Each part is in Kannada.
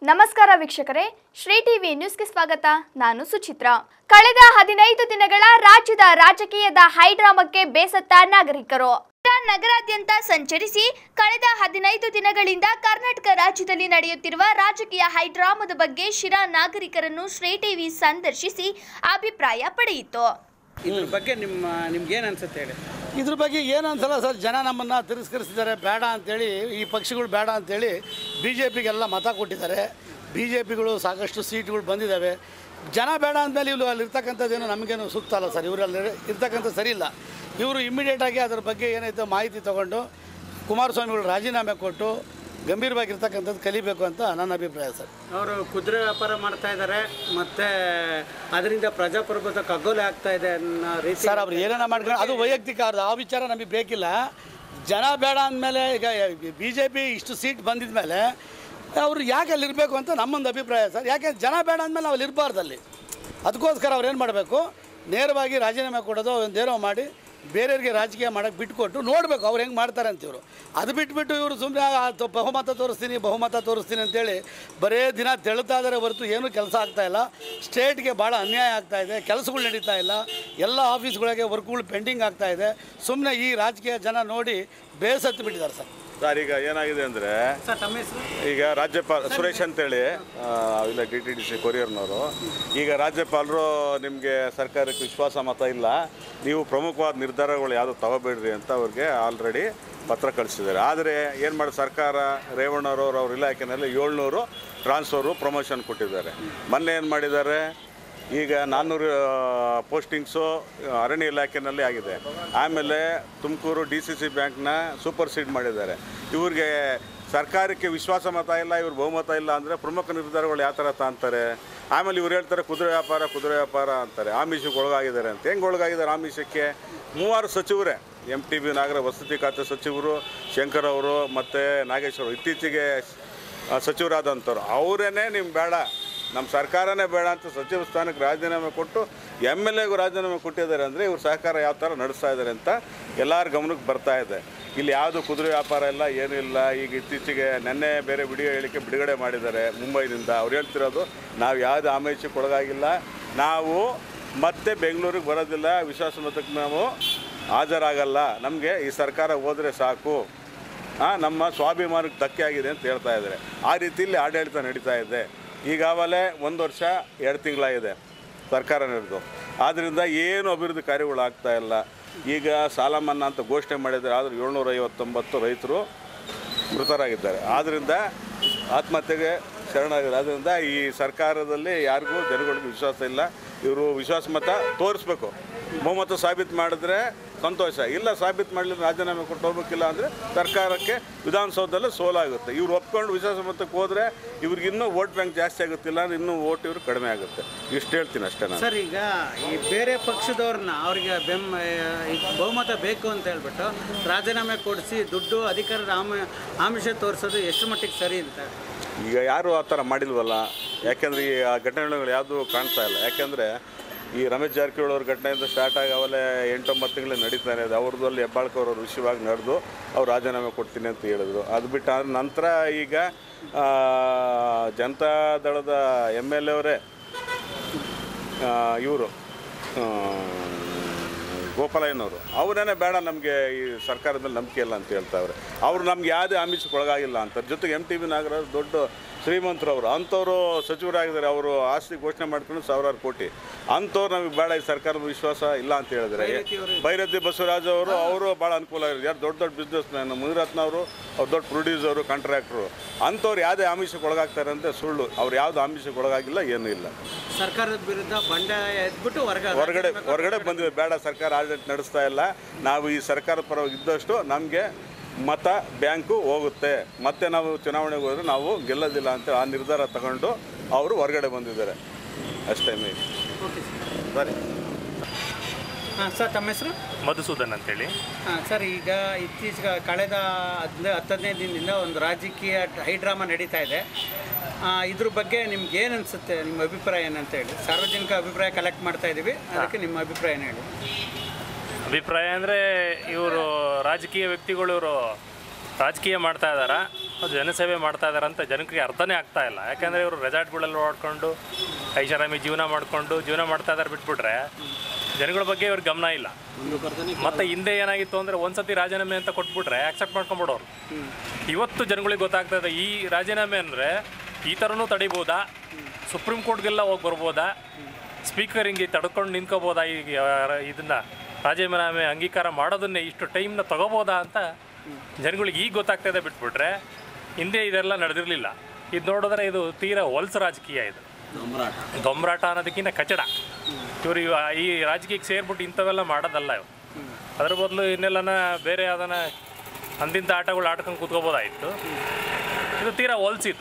ನಮಸ್ಕಾರ ವೀಕ್ಷಕರೇ ಶ್ರೀ ಟಿವಿ ನ್ಯೂಸ್ಗೆ ಸ್ವಾಗತ ನಾನು ಸುಚಿತ್ರ ಕಳೆದ ಹದಿನೈದು ದಿನಗಳ ರಾಜ್ಯದ ರಾಜಕೀಯದ ಹೈಡ್ರಾಮಕ್ಕೆ ಬೇಸತ್ತ ನಾಗರಿಕರು ನಗರಾದ್ಯಂತ ಸಂಚರಿಸಿ ಕಳೆದ ಹದಿನೈದು ದಿನಗಳಿಂದ ಕರ್ನಾಟಕ ರಾಜ್ಯದಲ್ಲಿ ನಡೆಯುತ್ತಿರುವ ರಾಜಕೀಯ ಹೈಡ್ರಾಮದ ಬಗ್ಗೆ ಶಿರಾ ನಾಗರಿಕರನ್ನು ಶ್ರೀ ಟಿವಿ ಸಂದರ್ಶಿಸಿ ಅಭಿಪ್ರಾಯ ಪಡೆಯಿತು ಇದ್ರ ಬಗ್ಗೆ ನಿಮ್ಮ ನಿಮ್ಗೆ ಏನು ಅನ್ಸುತ್ತೆ ಹೇಳಿ ಇದ್ರ ಬಗ್ಗೆ ಏನು ಅನ್ಸಲ್ಲ ಸರ್ ಜನ ನಮ್ಮನ್ನು ತಿರಸ್ಕರಿಸಿದ್ದಾರೆ ಬೇಡ ಅಂತೇಳಿ ಈ ಪಕ್ಷಗಳು ಬೇಡ ಅಂತೇಳಿ ಬಿ ಜೆ ಪಿಗೆಲ್ಲ ಮತ ಕೊಟ್ಟಿದ್ದಾರೆ ಬಿ ಜೆ ಪಿಗಳು ಸಾಕಷ್ಟು ಸೀಟ್ಗಳು ಬಂದಿದ್ದಾವೆ ಜನ ಬೇಡ ಅಂದಮೇಲೆ ಇವರು ಅಲ್ಲಿ ಇರ್ತಕ್ಕಂಥದ್ದೇನು ನಮಗೇನು ಸೂಕ್ತ ಅಲ್ಲ ಸರ್ ಇವರಲ್ಲಿ ಇರ್ತಕ್ಕಂಥ ಸರಿ ಇಲ್ಲ ಇವರು ಇಮ್ಮಿಡಿಯೇಟಾಗಿ ಅದ್ರ ಬಗ್ಗೆ ಏನೈತೆ ಮಾಹಿತಿ ತೊಗೊಂಡು ಕುಮಾರಸ್ವಾಮಿಗಳು ರಾಜೀನಾಮೆ ಕೊಟ್ಟು ಗಂಭೀರವಾಗಿರ್ತಕ್ಕಂಥದ್ದು ಕಲಿಬೇಕು ಅಂತ ನನ್ನ ಅಭಿಪ್ರಾಯ ಸರ್ ಅವರು ಕುದುರೆ ವ್ಯಾಪಾರ ಮಾಡ್ತಾ ಇದ್ದಾರೆ ಮತ್ತೆ ಅದರಿಂದ ಪ್ರಜಾಪ್ರಭುತ್ವ ಕಗ್ಗೊಲೆ ಆಗ್ತಾ ಇದೆ ಅನ್ನೋ ರೀತಿ ಸರ್ ಅವ್ರು ಏನೇನ ಮಾಡ್ಕೊಂಡು ಅದು ವೈಯಕ್ತಿಕ ಅವ್ರದ್ದು ಆ ವಿಚಾರ ನಮಗೆ ಬೇಕಿಲ್ಲ ಜನ ಬೇಡ ಅಂದಮೇಲೆ ಈಗ ಬಿ ಜೆ ಪಿ ಇಷ್ಟು ಸೀಟ್ ಬಂದಿದ ಮೇಲೆ ಅವರು ಯಾಕೆ ಅಲ್ಲಿ ಇರಬೇಕು ಅಂತ ನಮ್ಮೊಂದು ಅಭಿಪ್ರಾಯ ಸರ್ ಯಾಕೆ ಜನ ಬೇಡ ಅಂದಮೇಲೆ ನಾವು ಅಲ್ಲಿ ಇರಬಾರ್ದು ಅಲ್ಲಿ ಅದಕ್ಕೋಸ್ಕರ ಅವ್ರು ಏನು ಮಾಡಬೇಕು ನೇರವಾಗಿ ರಾಜೀನಾಮೆ ಕೊಡೋದು ಒಂದೇನೋ ಮಾಡಿ ಬೇರೆಯವ್ರಿಗೆ ರಾಜಕೀಯ ಮಾಡೋಕ್ಕೆ ಬಿಟ್ಕೊಟ್ಟು ನೋಡಬೇಕು ಅವ್ರು ಹೆಂಗೆ ಮಾಡ್ತಾರೆ ಅಂತ ಇವರು ಅದು ಬಿಟ್ಬಿಟ್ಟು ಇವರು ಸುಮ್ಮನೆ ಬಹುಮತ ತೋರಿಸ್ತೀನಿ ಬಹುಮತ ತೋರಿಸ್ತೀನಿ ಅಂತೇಳಿ ಬರೇ ದಿನ ತೆಳುತ್ತಾ ಇದ್ದಾರೆ ಹೊರತು ಏನೂ ಕೆಲಸ ಆಗ್ತಾ ಇಲ್ಲ ಸ್ಟೇಟ್ಗೆ ಭಾಳ ಅನ್ಯಾಯ ಆಗ್ತಾ ಇದೆ ಕೆಲಸಗಳು ನಡೀತಾ ಇಲ್ಲ ಎಲ್ಲ ಆಫೀಸ್ಗಳಿಗೆ ವರ್ಕ್ಗಳು ಪೆಂಡಿಂಗ್ ಆಗ್ತಾ ಇದೆ ಸುಮ್ಮನೆ ಈ ರಾಜಕೀಯ ಜನ ನೋಡಿ ಬೇಸತ್ತು ಬಿಟ್ಟಿದ್ದಾರೆ ಸರ್ ಸರ್ ಈಗ ಏನಾಗಿದೆ ಅಂದರೆ ಸರ್ ತಮ್ಮ ಹೆಸರು ಈಗ ರಾಜ್ಯಪಾಲ ಸುರೇಶ್ ಅಂತೇಳಿ ಆ, ಇಲ್ಲ ಡಿ ಟಿ ಡಿ ಸಿ ಕೊರಿಯರ್ನವರು ಈಗ ರಾಜ್ಯಪಾಲರು ನಿಮಗೆ ಸರ್ಕಾರಕ್ಕೆ ವಿಶ್ವಾಸ ಮತ ಇಲ್ಲ ನೀವು ಪ್ರಮುಖವಾದ ನಿರ್ಧಾರಗಳು ಯಾವುದು ತಗೋಬೇಡ್ರಿ ಅಂತ ಅವ್ರಿಗೆ ಆಲ್ರೆಡಿ ಪತ್ರ ಕಳಿಸಿದ್ದಾರೆ ಆದರೆ ಏನು ಮಾಡಿ ಸರ್ಕಾರ ರೇವಣ್ಣರವರು ಅವ್ರ ಇಲಾಖೆನಲ್ಲಿ ಏಳ್ನೂರು ಟ್ರಾನ್ಸ್ಫರು ಪ್ರಮೋಷನ್ ಕೊಟ್ಟಿದ್ದಾರೆ ಮೊನ್ನೆ ಏನು ಮಾಡಿದ್ದಾರೆ ಈಗ ನಾನ್ನೂರು ಪೋಸ್ಟಿಂಗ್ಸು ಅರಣ್ಯ ಇಲಾಖೆನಲ್ಲಿ ಆಗಿದೆ ಆಮೇಲೆ ತುಮಕೂರು ಡಿ ಸಿ ಸಿ ಬ್ಯಾಂಕ್ನ ಸೂಪರ್ ಸೀಡ್ ಮಾಡಿದ್ದಾರೆ ಇವ್ರಿಗೆ ಸರ್ಕಾರಕ್ಕೆ ವಿಶ್ವಾಸ ಮತ ಇಲ್ಲ ಇವ್ರ ಬಹುಮತ ಇಲ್ಲ ಅಂದರೆ ಪ್ರಮುಖ ನಿರ್ಧಾರಗಳು ಯಾವ ಥರ ತಾಂತಾರೆ ಆಮೇಲೆ ಇವ್ರು ಹೇಳ್ತಾರೆ ಕುದುರೆ ವ್ಯಾಪಾರ ಕುದುರೆ ವ್ಯಾಪಾರ ಅಂತಾರೆ ಆಮಿಷಕ್ಕೆ ಒಳಗಾಗಿದ್ದಾರೆ ಅಂತ ಹೆಂಗೆ ಒಳಗಾಗಿದ್ದಾರೆ ಆಮಿಷಕ್ಕೆ ಮೂವರು ಸಚಿವರೇ ಎಮ್ ಟಿ ಬಿ ನಾಗರ ವಸತಿ ಖಾತೆ ಸಚಿವರು ಶಂಕರ್ ಅವರು ಮತ್ತು ನಾಗೇಶ್ವರು ಇತ್ತೀಚೆಗೆ ಆ, ಸಚಿವರಾದಂಥವ್ರು ಅವರೇನೆ ನಿಮ್ಗೆ ಬೇಡ ನಮ್ಮ ಸರ್ಕಾರನೇ ಬೇಡ ಅಂತ ಸಚಿವ ಸ್ಥಾನಕ್ಕೆ ರಾಜೀನಾಮೆ ಕೊಟ್ಟು ಎಮ್ ಎಲ್ ಎಗೂ ರಾಜೀನಾಮೆ ಕೊಟ್ಟಿದ್ದಾರೆ ಅಂದರೆ ಇವ್ರು ಸಹಕಾರ ಯಾವ ಥರ ನಡೆಸ್ತಾ ಇದ್ದಾರೆ ಅಂತ ಎಲ್ಲರ ಗಮನಕ್ಕೆ ಬರ್ತಾ ಇದೆ ಇಲ್ಲಿ ಯಾವುದು ಕುದುರೆ ವ್ಯಾಪಾರ ಇಲ್ಲ ಏನೂ ಇಲ್ಲ ಈಗ ಇತ್ತೀಚೆಗೆ ನೆನ್ನೆ ಬೇರೆ ವಿಡಿಯೋ ಹೇಳಿಕೆ ಬಿಡುಗಡೆ ಮಾಡಿದ್ದಾರೆ ಮುಂಬೈನಿಂದ ಅವ್ರು ಹೇಳ್ತಿರೋದು ನಾವು ಯಾವುದು ಆಮಿಷಕ್ಕೆ ಒಳಗಾಗಿಲ್ಲ ನಾವು ಮತ್ತೆ ಬೆಂಗಳೂರಿಗೆ ಬರೋದಿಲ್ಲ ವಿಶ್ವಾಸಮತಕ್ಕೆ ನಾವು ಹಾಜರಾಗಲ್ಲ ನಮಗೆ ಈ ಸರ್ಕಾರ ಹೋದರೆ ಸಾಕು ಆ, ನಮ್ಮ ಸ್ವಾಭಿಮಾನಕ್ಕೆ ಧಕ್ಕೆ ಆಗಿದೆ ಅಂತ ಹೇಳ್ತಾ ಇದ್ದಾರೆ ಆ ರೀತಿಯಲ್ಲಿ ಆಡಳಿತ ನಡೀತಾ ಇದೆ ಈಗಾಗಲೇ ಒಂದು ವರ್ಷ ಎರಡು ತಿಂಗಳಾಗಿದೆ ಸರ್ಕಾರ ನಡೆದು ಆದ್ದರಿಂದ ಏನು ಅಭಿವೃದ್ಧಿ ಕಾರ್ಯಗಳು ಆಗ್ತಾ ಇಲ್ಲ ಈಗ ಸಾಲ ಮನ್ನಾ ಅಂತ ಘೋಷಣೆ ಮಾಡಿದ್ದಾರೆ ಆದರೂ ಏಳ್ನೂರ ಐವತ್ತೊಂಬತ್ತು ರೈತರು ಮೃತರಾಗಿದ್ದಾರೆ ಆದ್ದರಿಂದ ಆತ್ಮಹತ್ಯೆಗೆ ಶರಣಾಗಿದ್ದಾರೆ ಆದ್ದರಿಂದ ಈ ಸರ್ಕಾರದಲ್ಲಿ ಯಾರಿಗೂ ಜನಗಳಿಗೆ ವಿಶ್ವಾಸ ಇಲ್ಲ ಇವರು ವಿಶ್ವಾಸ ಮತ ತೋರಿಸ್ಬೇಕು ಬಹುಮತ ಸಾಬೀತು ಮಾಡಿದ್ರೆ ಸಂತೋಷ ಇಲ್ಲ ಸಾಬೀತು ಮಾಡಲಿಲ್ಲ ರಾಜೀನಾಮೆ ಕೊಟ್ಟು ಹೋಗ್ಬೇಕಿಲ್ಲ ಅಂದರೆ ಸರ್ಕಾರಕ್ಕೆ ವಿಧಾನಸೌಧದಲ್ಲೇ ಸೋಲಾಗುತ್ತೆ ಇವ್ರು ಒಪ್ಕೊಂಡು ವಿಶ್ವಾಸ ಮತಕ್ಕೆ ಹೋದರೆ ಇವ್ರಿಗೆ ಇನ್ನೂ ವೋಟ್ ಬ್ಯಾಂಕ್ ಜಾಸ್ತಿ ಆಗುತ್ತಿಲ್ಲ ಅಂದ್ರೆ ಇನ್ನೂ ವೋಟ್ ಇವರು ಕಡಿಮೆ ಆಗುತ್ತೆ ಇಷ್ಟು ಹೇಳ್ತೀನಿ ಅಷ್ಟೇ ನಾನು ಸರ್ ಈಗ ಈ ಬೇರೆ ಪಕ್ಷದವ್ರನ್ನ ಅವ್ರಿಗೆ ಬೆಮ್ಮ ಈಗ ಬಹುಮತ ಬೇಕು ಅಂತ ಹೇಳ್ಬಿಟ್ಟು ರಾಜೀನಾಮೆ ಕೊಡಿಸಿ ದುಡ್ಡು ಅಧಿಕಾರದ ಆಮ ಆಮಿಷ ತೋರಿಸೋದು ಎಷ್ಟು ಮಟ್ಟಿಗೆ ಸರಿ ಅಂತ ಈಗ ಯಾರು ಆ ಥರ ಮಾಡಿಲ್ವಲ್ಲ ಯಾಕೆಂದರೆ ಈ ಆ ಘಟನೆಗಳು ಯಾವುದೂ ಕಾಣ್ತಾ ಇಲ್ಲ ಯಾಕೆಂದರೆ ಈ ರಮೇಶ್ ಜಾರಕಿಹೊಳಿ ಅವ್ರ ಘಟನೆಯಿಂದ ಸ್ಟಾರ್ಟ್ ಆಗಿ ಅವಲೇ ಎಂಟೊಂಬತ್ತು ತಿಂಗಳು ನಡೀತಾನೆ ಇದೆ ಅವ್ರದ್ದು ಅಲ್ಲಿ ಹೆಬ್ಬಾಳ್ಕರ್ ಅವ್ರ ವಿಷಯವಾಗಿ ನಡೆದು ಅವ್ರು ರಾಜೀನಾಮೆ ಕೊಡ್ತೀನಿ ಅಂತ ಹೇಳಿದ್ರು ಅದು ಬಿಟ್ಟು ಆದ ನಂತರ ಈಗ ಆ, ಜನತಾ ದಳದ ಎಮ್ ಎಲ್ ಎ ಅವರೇ ಇವರು ಗೋಪಾಲಯ್ಯನವರು ಅವರೇನೆ ಬೇಡ ನಮಗೆ ಈ ಸರ್ಕಾರದ ಮೇಲೆ ನಂಬಿಕೆ ಇಲ್ಲ ಅಂತ ಹೇಳ್ತಾವ್ರೆ ಅವರು ನಮ್ಗೆ ಯಾವುದೇ ಆಮಿಷಕ್ಕೆ ಒಳಗಾಗಿಲ್ಲ ಅಂತಾರೆ ಜೊತೆಗೆ ಎಮ್ ಟಿ ಬಿ ನಾಗರಾಜ್ ದೊಡ್ಡ ಶ್ರೀಮಂತರು ಅವರು ಅಂಥವ್ರು ಸಚಿವರಾಗಿದ್ದಾರೆ ಅವರು ಆಸ್ತಿ ಘೋಷಣೆ ಮಾಡ್ಕೊಂಡು ಸಾವಿರಾರು ಕೋಟಿ ಅಂಥವ್ರು ನಮಗೆ ಬೇಡ ಈ ಸರ್ಕಾರದ ವಿಶ್ವಾಸ ಇಲ್ಲ ಅಂತ ಹೇಳಿದ್ರೆ ಭೈರತಿ ಬಸವರಾಜ್ ಅವರು ಅವರು ಭಾಳ ಅನುಕೂಲ ಆಗಿರೋದು ಯಾರು ದೊಡ್ಡ ದೊಡ್ಡ ಬಿಸ್ನೆಸ್ ಮ್ಯಾನ್ ಮುನಿರತ್ನ ಅವರು ಅವ್ರು ದೊಡ್ಡ ಪ್ರೊಡ್ಯೂಸರು ಕಾಂಟ್ರಾಕ್ಟ್ರು ಅಂಥವ್ರು ಯಾವುದೇ ಆಮಿಷಕ್ಕೆ ಒಳಗಾಗ್ತಾರೆ ಅಂತ ಸುಳ್ಳು ಅವ್ರು ಯಾವುದು ಆಮಿಷಕ್ಕೆ ಒಳಗಾಗಿಲ್ಲ ಏನೂ ಇಲ್ಲ ಸರ್ಕಾರದ ವಿರುದ್ಧ ಬಂಡಾಯ ಎದ್ಬಿಟ್ಟು ಹೊರಗೆ ಹೊರಗಡೆ ಹೊರಗಡೆ ಬಂದಿವೆ ಬೇಡ ಸರ್ಕಾರ ಆಡಳಿತ ನಡೆಸ್ತಾ ಇಲ್ಲ ನಾವು ಈ ಸರ್ಕಾರದ ಪರವಾಗಿ ಇದ್ದಷ್ಟು ನಮಗೆ ಮತ ಬ್ಯಾಂಕು ಹೋಗುತ್ತೆ ಮತ್ತೆ ನಾವು ಚುನಾವಣೆಗೆ ಹೋದರೆ ನಾವು ಗೆಲ್ಲೋದಿಲ್ಲ ಅಂತ ಆ ನಿರ್ಧಾರ ತಗೊಂಡು ಅವರು ಹೊರಗಡೆ ಬಂದಿದ್ದಾರೆ ಅಷ್ಟೇ ಮೇನ್ ಓಕೆ ಸರ್ ಸರಿ ಹಾಂ ಸರ್ ತಮ್ಮ ಹೆಸರು ಮಧುಸೂದನ್ ಅಂತೇಳಿ ಹಾಂ ಸರ್ ಈಗ ಇತ್ತೀಚೆಗೆ ಕಳೆದ ಹದಿನೈದು ಹತ್ತು ಹದಿನೈದು ದಿನದಿಂದ ಒಂದು ರಾಜಕೀಯ ಹೈಡ್ರಾಮಾ ನಡೀತಾ ಇದೆ ಆ, ಇದ್ರ ಬಗ್ಗೆ ನಿಮ್ಗೆ ಏನು ಅನಿಸುತ್ತೆ ನಿಮ್ಮ ಅಭಿಪ್ರಾಯ ಏನಂತ ಹೇಳಿ ಸಾರ್ವಜನಿಕ ಅಭಿಪ್ರಾಯ ಕಲೆಕ್ಟ್ ಮಾಡ್ತಾ ಇದ್ದೀವಿ ಅದಕ್ಕೆ ನಿಮ್ಮ ಅಭಿಪ್ರಾಯ ಏನು ಹೇಳಿ ಅಭಿಪ್ರಾಯ ಅಂದರೆ ಇವರು ರಾಜಕೀಯ ವ್ಯಕ್ತಿಗಳು ಇವರು ರಾಜಕೀಯ ಮಾಡ್ತಾ ಇದ್ದಾರ ಅವ್ರು ಜನಸೇವೆ ಮಾಡ್ತಾ ಇದ್ದಾರೆ ಅಂತ ಜನಕ್ಕೆ ಅರ್ಥನೇ ಆಗ್ತಾ ಇಲ್ಲ ಯಾಕಂದರೆ ಇವರು ರೆಸಾರ್ಟ್ಗಳಲ್ಲಿ ಓಡ್ಕೊಂಡು ಐಷಾರಾಮಿ ಜೀವನ ಮಾಡಿಕೊಂಡು ಜೀವನ ಮಾಡ್ತಾ ಇದ್ದಾರೆ ಬಿಟ್ಬಿಟ್ರೆ ಜನಗಳ ಬಗ್ಗೆ ಇವ್ರಿಗೆ ಗಮನ ಇಲ್ಲ ಮತ್ತೆ ಹಿಂದೆ ಏನಾಗಿತ್ತು ಅಂದರೆ ಒಂದ್ಸತಿ ರಾಜೀನಾಮೆ ಅಂತ ಕೊಟ್ಬಿಟ್ರೆ ಆಕ್ಸೆಪ್ಟ್ ಮಾಡ್ಕೊಂಬಿಡೋರು ಇವತ್ತು ಜನಗಳಿಗೆ ಗೊತ್ತಾಗ್ತಾ ಇದೆ ಈ ರಾಜೀನಾಮೆ ಅಂದರೆ ಈ ಥರನೂ ತಡಿಬೋದಾ ಸುಪ್ರೀಂ ಕೋರ್ಟ್ಗೆಲ್ಲ ಹೋಗಿ ಬರ್ಬೋದಾ ಸ್ಪೀಕರ್ ಹಿಂಗೆ ತಡ್ಕೊಂಡು ನಿಂತ್ಕೋಬೋದಾ ಈಗ ಇದನ್ನ ರಾಜೀನಾಮೆ ಅಂಗೀಕಾರ ಮಾಡೋದನ್ನೇ ಇಷ್ಟು ಟೈಮ್ನ ತಗೋಬೋದಾ ಅಂತ ಜನಗಳಿಗೆ ಈಗ ಗೊತ್ತಾಗ್ತಾ ಇದೆ ಬಿಟ್ಬಿಟ್ರೆ ಹಿಂದೆ ಇದೆಲ್ಲ ನಡೆದಿರಲಿಲ್ಲ ಇದು ನೋಡಿದ್ರೆ ಇದು ತೀರಾ ಹೊಲ್ಸು ರಾಜಕೀಯ ಇದು ದೊಂಬರಾಟ ಅನ್ನೋದಕ್ಕಿಂತ ಕಚಡ ಇವರು ಈ ರಾಜಕೀಯಕ್ಕೆ ಸೇರ್ಬಿಟ್ಟು ಇಂಥವೆಲ್ಲ ಮಾಡೋದಲ್ಲ ಇವು ಅದ್ರ ಬದಲು ಇನ್ನೆಲ್ಲನ ಬೇರೆ ಅದನ್ನ ಅಂದಿಂತ ಆಟಗಳು ಆಡ್ಕೊಂಡು ಕೂತ್ಕೋಬೋದಾಯಿತು ಇದು ತೀರಾ ಹೊಲ್ಸಿದ್ದು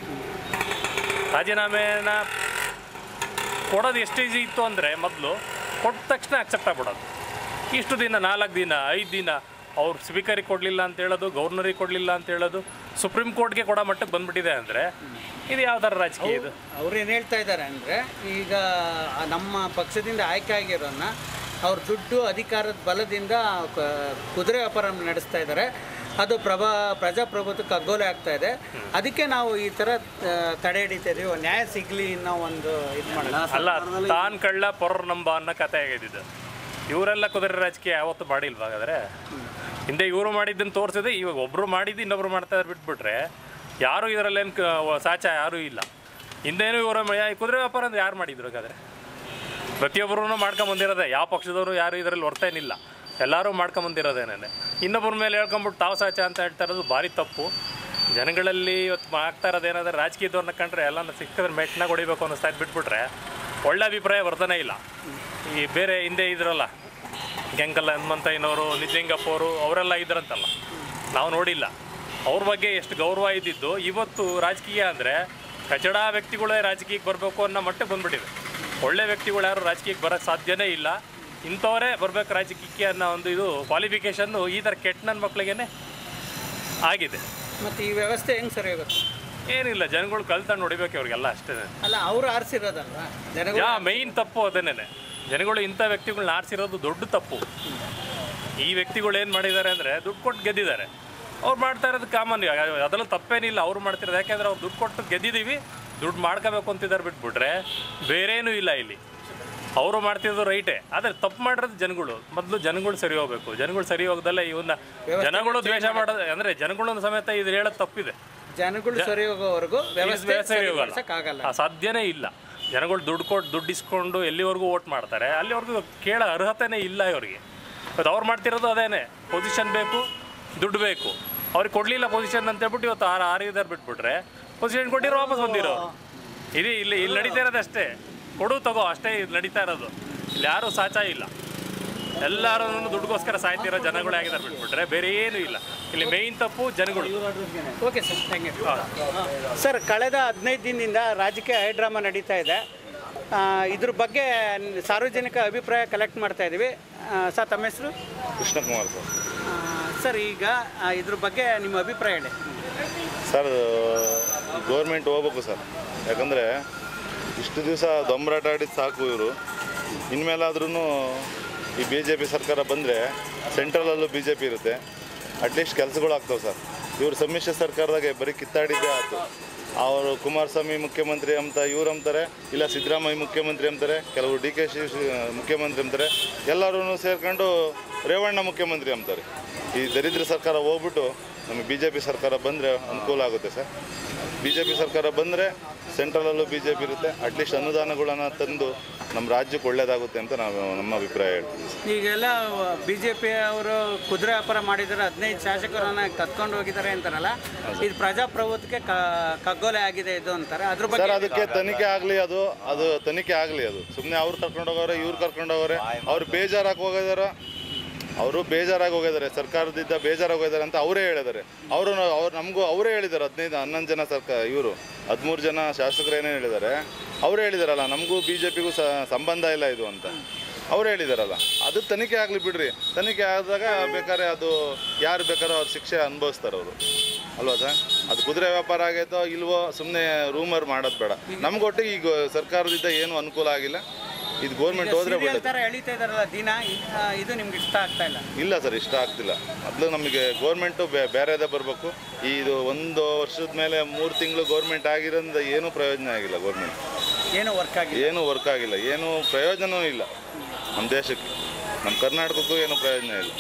ರಾಜೀನಾಮೆನ ಕೊಡೋದು ಎಷ್ಟು ಈಸಿ ಇತ್ತು ಅಂದರೆ ಮೊದಲು ಕೊಟ್ಟ ತಕ್ಷಣ ಅಕ್ಸೆಪ್ಟ್ ಆಗ್ಬಿಡೋದು ಇಷ್ಟು ದಿನ ನಾಲ್ಕು ದಿನ ಐದು ದಿನ ಅವ್ರು ಸ್ಪೀಕರಿಗೆ ಕೊಡಲಿಲ್ಲ ಅಂತ ಹೇಳೋದು ಗವರ್ನರಿಗೆ ಕೊಡಲಿಲ್ಲ ಅಂತ ಹೇಳೋದು ಸುಪ್ರೀಂ ಕೋರ್ಟ್ಗೆ ಕೊಡೋ ಮಟ್ಟಕ್ಕೆ ಬಂದ್ಬಿಟ್ಟಿದೆ ಅಂದರೆ ಇದು ಯಾವ ಥರ ರಾಜಕೀಯ ಇದು ಅವ್ರು ಏನು ಹೇಳ್ತಾ ಇದ್ದಾರೆ ಅಂದರೆ ಈಗ ಆ ನಮ್ಮ ಪಕ್ಷದಿಂದ ಆಯ್ಕೆ ಆಗಿರೋನ್ನ ಅವ್ರ ದುಡ್ಡು ಅಧಿಕಾರದ ಬಲದಿಂದ ಕ- ಕುದುರೆ ವ್ಯಾಪಾರ ನಡೆಸ್ತಾ ಇದ್ದಾರೆ ಅದು ಪ್ರಭಾ ಪ್ರಜಾಪ್ರಭುತ್ವಕ್ಕೆ ಅಗ್ಗೋಲೆ ಆಗ್ತಾ ಇದೆ ಅದಕ್ಕೆ ನಾವು ಈ ಥರ ಆ, ತಡೆ ಹಿಡಿತಾ ಇದೀವಿ ನ್ಯಾಯ ಸಿಗಲಿ ಅನ್ನೋ ಒಂದು ಇದು ಮಾಡೋಣ ಅಲ್ಲ ತಾನ್ ಕಳ್ಳ ಪೊರ್ರ ನಂಬ ಅನ್ನೋ ಕತೆ ಆಗಿದ್ದು ಇವರೆಲ್ಲ ಕುದುರೆ ರಾಜಕೀಯ ಯಾವತ್ತೂ ಮಾಡಿಲ್ವಾ ಹಾಗಾದ್ರೆ ಹಿಂದೆ ಇವರು ಮಾಡಿದ್ದನ್ನು ತೋರಿಸಿದೆ ಇವಾಗ ಒಬ್ಬರು ಮಾಡಿದ್ದು ಇನ್ನೊಬ್ರು ಮಾಡ್ತಾ ಇದ್ದಾರೆ ಬಿಟ್ಬಿಟ್ರೆ ಯಾರು ಇದರಲ್ಲೇನು ಸಾಚ ಯಾರೂ ಇಲ್ಲ ಹಿಂದೇನು ಇವರು ಕುದುರೆ ವ್ಯಾಪಾರ ಅಂದ್ರೆ ಯಾರು ಮಾಡಿದ್ರು ಹಾಗಾದ್ರೆ ಪ್ರತಿಯೊಬ್ಬರೂ ಮಾಡ್ಕೊಂಬಂದಿರೋದೆ ಯಾವ ಪಕ್ಷದವರು ಯಾರು ಇದರಲ್ಲಿ ಹೊರ್ತೇನಿಲ್ಲ ಎಲ್ಲರೂ ಮಾಡ್ಕೊಂಬಂದಿರೋದೇನೆ ಇನ್ನೊಬ್ಬರ ಮೇಲೆ ಹೇಳ್ಕೊಂಬಿಟ್ಟು ತಾವು ಸಾಚ ಅಂತ ಹೇಳ್ತಾ ಇರೋದು ಭಾರಿ ತಪ್ಪು ಜನಗಳಲ್ಲಿ ಇವತ್ತು ಆಗ್ತಾ ಇರೋದೇನಾದ್ರೆ ರಾಜಕೀಯದವ್ರನ್ನ ಕಂಡ್ರೆ ಎಲ್ಲ ಸಿಕ್ಕಿದ್ರೆ ಮೆಟ್ನಾಗ ಹೊಡಿಬೇಕು ಅನ್ನಿಸ್ತಾ ಇದ್ದು ಬಿಟ್ಬಿಟ್ರೆ ಒಳ್ಳೆ ಅಭಿಪ್ರಾಯ ಬರ್ತಾನೆ ಇಲ್ಲ ಈ ಬೇರೆ ಹಿಂದೆ ಇದ್ರಲ್ಲ ಕೆಂಕಲ್ಲ ಹನುಮಂತಯ್ಯನವರು ನಿಜಲಿಂಗಪ್ಪ ಅವರು ಅವರೆಲ್ಲ ಇದ್ರಂತಲ್ಲ ನಾವು ನೋಡಿಲ್ಲ ಅವ್ರ ಬಗ್ಗೆ ಎಷ್ಟು ಗೌರವ ಇದ್ದಿದ್ದು ಇವತ್ತು ರಾಜಕೀಯ ಅಂದರೆ ಕಚಡ ವ್ಯಕ್ತಿಗಳೇ ರಾಜಕೀಯಕ್ಕೆ ಬರಬೇಕು ಅನ್ನೋ ಮಟ್ಟಕ್ಕೆ ಬಂದ್ಬಿಟ್ಟಿದೆ ಒಳ್ಳೆ ವ್ಯಕ್ತಿಗಳು ಯಾರು ರಾಜಕೀಯಕ್ಕೆ ಬರೋಕ್ಕೆ ಸಾಧ್ಯನೇ ಇಲ್ಲ ಇಂಥವರೇ ಬರ್ಬೇಕು ರಾಜಕೀಯಕ್ಕೆ ಅನ್ನೋ ಒಂದು ಇದು ಕ್ವಾಲಿಫಿಕೇಷನ್ನು ಈ ಥರ ಕೆಟ್ಟ ನನ್ನ ಮಕ್ಳಿಗೇನೆ ಆಗಿದೆ ಮತ್ತು ಈ ವ್ಯವಸ್ಥೆ ಹೆಂಗೆ ಸರಿ ಹೋಗುತ್ತೆ ಏನಿಲ್ಲ ಜನಗಳು ಕಲ್ತಂಡು ಹೊಡಿಬೇಕು ಅವ್ರಿಗೆಲ್ಲ ಅಷ್ಟೇ ಅಲ್ಲ ಅವರು ಆರಿಸಿರೋದಲ್ವಾ ಜನಗಳು ಯಾ ಮೈನ್ ತಪ್ಪು ಅದನ್ನೇ ಜನಗಳು ಇಂಥ ವ್ಯಕ್ತಿಗಳನ್ನ ಆರಿಸಿರೋದು ದೊಡ್ಡ ತಪ್ಪು ಈ ವ್ಯಕ್ತಿಗಳು ಏನು ಮಾಡಿದ್ದಾರೆ ಅಂದರೆ ದುಡ್ಡು ಕೊಟ್ಟು ಗೆದ್ದಿದ್ದಾರೆ ಅವ್ರು ಮಾಡ್ತಾ ಇರೋದು ಕಾಮನ್ ಅದರಲ್ಲೂ ತಪ್ಪೇನಿಲ್ಲ ಅವ್ರು ಮಾಡ್ತಿರೋದು ಯಾಕೆಂದ್ರೆ ಅವ್ರು ದುಡ್ಡು ಕೊಟ್ಟು ಗೆದ್ದಿದ್ದೀವಿ ದುಡ್ಡು ಮಾಡ್ಕೋಬೇಕು ಅಂತಿದ್ದಾರೆ ಬಿಟ್ಬಿಟ್ರೆ ಬೇರೇನೂ ಇಲ್ಲ ಇಲ್ಲಿ ಅವರು ಮಾಡ್ತಿರೋದು ರೈಟೇ ಆದರೆ ತಪ್ಪು ಮಾಡಿರೋದು ಜನಗಳು ಮೊದಲು ಜನಗಳು ಸರಿ ಹೋಗ್ಬೇಕು ಜನಗಳು ಸರಿ ಹೋಗ್ದಲ್ಲ ಇವನ್ನ ಜನಗಳು ದ್ವೇಷ ಮಾಡೋದು ಅಂದರೆ ಜನಗಳನ್ನ ಸಮೇತ ಇದು ಹೇಳೋದು ತಪ್ಪಿದೆ ಜನಗಳು ಸರಿ ಹೋಗೋವರೆಗೂ ವ್ಯವಸ್ಥೆ ವ್ಯವಸ್ಥೆ ಹೋಗಲ್ಲ. ಸರಿಪಡಿಸಕ್ಕಾಗಲ್ಲ ಆ, ಸಾಧ್ಯನೇ ಇಲ್ಲ ಜನಗಳು ದುಡ್ಡು ಕೊಟ್ಟು ದುಡ್ಡು ಇಸ್ಕೊಂಡು ಎಲ್ಲಿವರೆಗೂ ಓಟ್ ಮಾಡ್ತಾರೆ ಅಲ್ಲಿವರೆಗೂ ಕೇಳೋ ಅರ್ಹತೆನೇ ಇಲ್ಲ ಇವರಿಗೆ ಇವತ್ತು ಅವ್ರು ಮಾಡ್ತಿರೋದು ಅದೇನೆ ಪೊಸಿಷನ್ ಬೇಕು ದುಡ್ಡು ಬೇಕು ಅವ್ರಿಗೆ ಕೊಡಲಿಲ್ಲ ಪೊಸಿಷನ್ ಅಂತ ಹೇಳ್ಬಿಟ್ಟು ಇವತ್ತು ಆರು ಆರಿದಾರು ಬಿಟ್ಬಿಟ್ರೆ ಪೊಸಿಷನ್ ಕೊಟ್ಟಿರೋ ವಾಪಸ್ ಬಂದಿರೋ ಇದು ಇಲ್ಲಿ ಇಲ್ಲಿ ನಡೀತಾ ಇರೋದು ಅಷ್ಟೇ ಕೊಡು ತಗೋ ಅಷ್ಟೇ ಇದು ನಡೀತಾ ಇರೋದು ಇಲ್ಲಿ ಯಾರೂ ಸಾಚ ಇಲ್ಲ ಎಲ್ಲರೂ ದುಡ್ಡುಗೋಸ್ಕರ ಸಾಯ್ತಿರೋ ಜನಗಳೇ ಆಗಿದ್ದಾರೆ ಬಿಟ್ಬಿಟ್ರೆ ಬೇರೆ ಏನೂ ಇಲ್ಲ ಇಲ್ಲಿ ಮೇಯ್ನ್ ತಪ್ಪು ಜನಗಳು okay sir thank you sir ಕಳೆದ ಹದಿನೈದು ದಿನದಿಂದ ರಾಜಕೀಯ ಹೈಡ್ರಾಮಾ ನಡೀತಾ ಇದೆ ಆ, ಇದ್ರ ಬಗ್ಗೆ ಸಾರ್ವಜನಿಕ ಅಭಿಪ್ರಾಯ ಕಲೆಕ್ಟ್ ಮಾಡ್ತಾ ಇದ್ದೀವಿ ಆ, ಸರ್ ತಮ್ಮ ಹೆಸರು ಕೃಷ್ಣಕುಮಾರ್ ಸರ್ ಆ, ಸರ್ ಈಗ ಆ, ಇದ್ರ ಬಗ್ಗೆ ನಿಮ್ಮ ಅಭಿಪ್ರಾಯ ಹೇಳಿ ಸರ್ ಗೌರ್ಮೆಂಟ್ ಹೋಗ್ಬೇಕು ಸರ್ ಯಾಕಂದರೆ ಇಷ್ಟು ದಿವಸ ದೊಂಬರಾಟ ಆಡಿದ್ದು ಸಾಕು ಇವರು ಇನ್ಮೇಲಾದ್ರೂ ಈ ಬಿ ಜೆ ಪಿ ಸರ್ಕಾರ ಬಂದರೆ ಸೆಂಟ್ರಲಲ್ಲೂ ಬಿ ಜೆ ಪಿ ಇರುತ್ತೆ ಅಟ್ಲೀಸ್ಟ್ ಕೆಲಸಗಳು ಆಗ್ತವೆ ಸರ್ ಇವರು ಸಮ್ಮಿಶ್ರ ಸರ್ಕಾರದಾಗೆ ಬರೀ ಕಿತ್ತಾಡಿದ್ದೇ ಆಯ್ತು ಅವರು ಕುಮಾರಸ್ವಾಮಿ ಮುಖ್ಯಮಂತ್ರಿ ಅಂತ ಇವ್ರು ಅಂತಾರೆ ಇಲ್ಲ ಸಿದ್ದರಾಮಯ್ಯ ಮುಖ್ಯಮಂತ್ರಿ ಅಂತಾರೆ ಕೆಲವರು ಡಿ ಕೆ ಶಿ ಮುಖ್ಯಮಂತ್ರಿ ಅಂತಾರೆ ಎಲ್ಲರೂ ಸೇರ್ಕೊಂಡು ರೇವಣ್ಣ ಮುಖ್ಯಮಂತ್ರಿ ಅಂತಾರೆ ಈ ದರಿದ್ರ ಸರ್ಕಾರ ಹೋಗ್ಬಿಟ್ಟು ನಮಗೆ ಬಿ ಜೆ ಪಿ ಸರ್ಕಾರ ಬಂದರೆ ಅನುಕೂಲ ಆಗುತ್ತೆ ಸರ್ ಬಿ ಜೆ ಪಿ ಸರ್ಕಾರ ಬಂದರೆ ಸೆಂಟ್ರಲಲ್ಲೂ ಬಿ ಜೆ ಪಿ ಇರುತ್ತೆ ಅಟ್ಲೀಸ್ಟ್ ಅನುದಾನಗಳನ್ನು ತಂದು ನಮ್ಮ ರಾಜ್ಯಕ್ಕೆ ಒಳ್ಳೆಯದಾಗುತ್ತೆ ಅಂತ ನಾವು ನಮ್ಮ ಅಭಿಪ್ರಾಯ ಹೇಳ್ತೀವಿ ಸರ್ ಈಗೆಲ್ಲ ಬಿ ಜೆ ಪಿ ಅವರು ಕುದುರೆ ವ್ಯಾಪಾರ ಮಾಡಿದ್ದಾರೆ ಹದಿನೈದು ಶಾಸಕರನ್ನ ಕತ್ಕೊಂಡು ಹೋಗಿದ್ದಾರೆ ಅಂತಾರಲ್ಲ ಇದು ಪ್ರಜಾಪ್ರಭುತ್ವಕ್ಕೆ ಕ- ಕಗ್ಗೊಲೆ ಆಗಿದೆ ಇದು ಅಂತಾರೆ ಅದ್ರ ಸರ್ ಬಗ್ಗೆ ಅದಕ್ಕೆ ತನಿಖೆ ಆಗಲಿ ಅದು ಅದು ತನಿಖೆ ಆಗಲಿ ಅದು ಸುಮ್ಮನೆ ಅವ್ರು ಕರ್ಕೊಂಡು ಹೋಗೋರೆ ಇವ್ರು ಕರ್ಕೊಂಡು ಹೋಗೋರೆ ಅವ್ರು ಬೇಜಾರಾಗಿ ಹೋಗಿದಾರ ಅವರು ಬೇಜಾರಾಗಿ ಹೋಗಿದ್ದಾರೆ ಸರ್ಕಾರದಿಂದ ಬೇಜಾರಾಗಿ ಹೋಗಿದ್ದಾರೆ ಅಂತ ಅವರೇ ಹೇಳಿದ್ದಾರೆ ಅವರು ಅವ್ರು ನಮಗೂ ಅವರೇ ಹೇಳಿದ್ದಾರೆ ಹದಿನೈದು ಹನ್ನೊಂದು ಜನ ಸರ್ಕಾರ ಇವರು ಹದಿಮೂರು ಜನ ಶಾಸಕರು ಏನೇನು ಹೇಳಿದ್ದಾರೆ ಅವರೇ ಹೇಳಿದಾರಲ್ಲ ನಮಗೂ ಬಿ ಜೆ ಪಿಗೂ ಸಂಬಂಧ ಇಲ್ಲ ಇದು ಅಂತ ಅವ್ರು ಹೇಳಿದಾರಲ್ಲ ಅದು ತನಿಖೆ ಆಗಲಿ ಬಿಡ್ರಿ ತನಿಖೆ ಆದಾಗ ಬೇಕಾದ್ರೆ ಅದು ಯಾರು ಬೇಕಾದ್ರೂ ಅವ್ರ ಶಿಕ್ಷೆ ಅನುಭವಿಸ್ತಾರೆ ಅವರು ಅಲ್ವಾ ಸರ್ ಅದು ಕುದುರೆ ವ್ಯಾಪಾರ ಆಗೈತೋ ಇಲ್ವೋ ಸುಮ್ಮನೆ ರೂಮರ್ ಮಾಡೋದು ಬೇಡ ನಮ್ಗೊಟ್ಟಿಗೆ ಈಗ ಸರ್ಕಾರದಿಂದ ಏನು ಅನುಕೂಲ ಆಗಿಲ್ಲ ಇದು ಗೋರ್ಮೆಂಟ್ ಹೋದ್ರೆ ಸೀರಿಯಲ್ ಒಳ್ಳೇದು ಥರ ಎಳಿತಾ ಇದಾರಲ್ಲ ದಿನ ಆ, ಇದು ನಿಮ್ಗೆ ಇಷ್ಟ ಆಗ್ತಾ ಇಲ್ಲ ಇಲ್ಲ ಸರ್ ಇಷ್ಟ ಆಗ್ತಿಲ್ಲ ಮೊದಲು ನಮಗೆ ಗೋರ್ಮೆಂಟು ಬೇರೆದೇ ಬರಬೇಕು ಇದು ಒಂದು ವರ್ಷದ ಮೇಲೆ ಮೂರು ತಿಂಗಳು ಗೋರ್ಮೆಂಟ್ ಆಗಿರೋದ್ರಿಂದ ಏನೂ ಪ್ರಯೋಜನ ಆಗಿಲ್ಲ ಗೋರ್ಮೆಂಟ್ ಏನೋ ವರ್ಕ್ ಆಗಿದೆ ಏನೂ ವರ್ಕ್ ಆಗಿಲ್ಲ ಏನೂ ಪ್ರಯೋಜನವೂ ಇಲ್ಲ ನಮ್ಮ ದೇಶಕ್ಕೆ ನಮ್ಮ ಕರ್ನಾಟಕಕ್ಕೂ ಏನೂ ಪ್ರಯೋಜನ ಇಲ್ಲ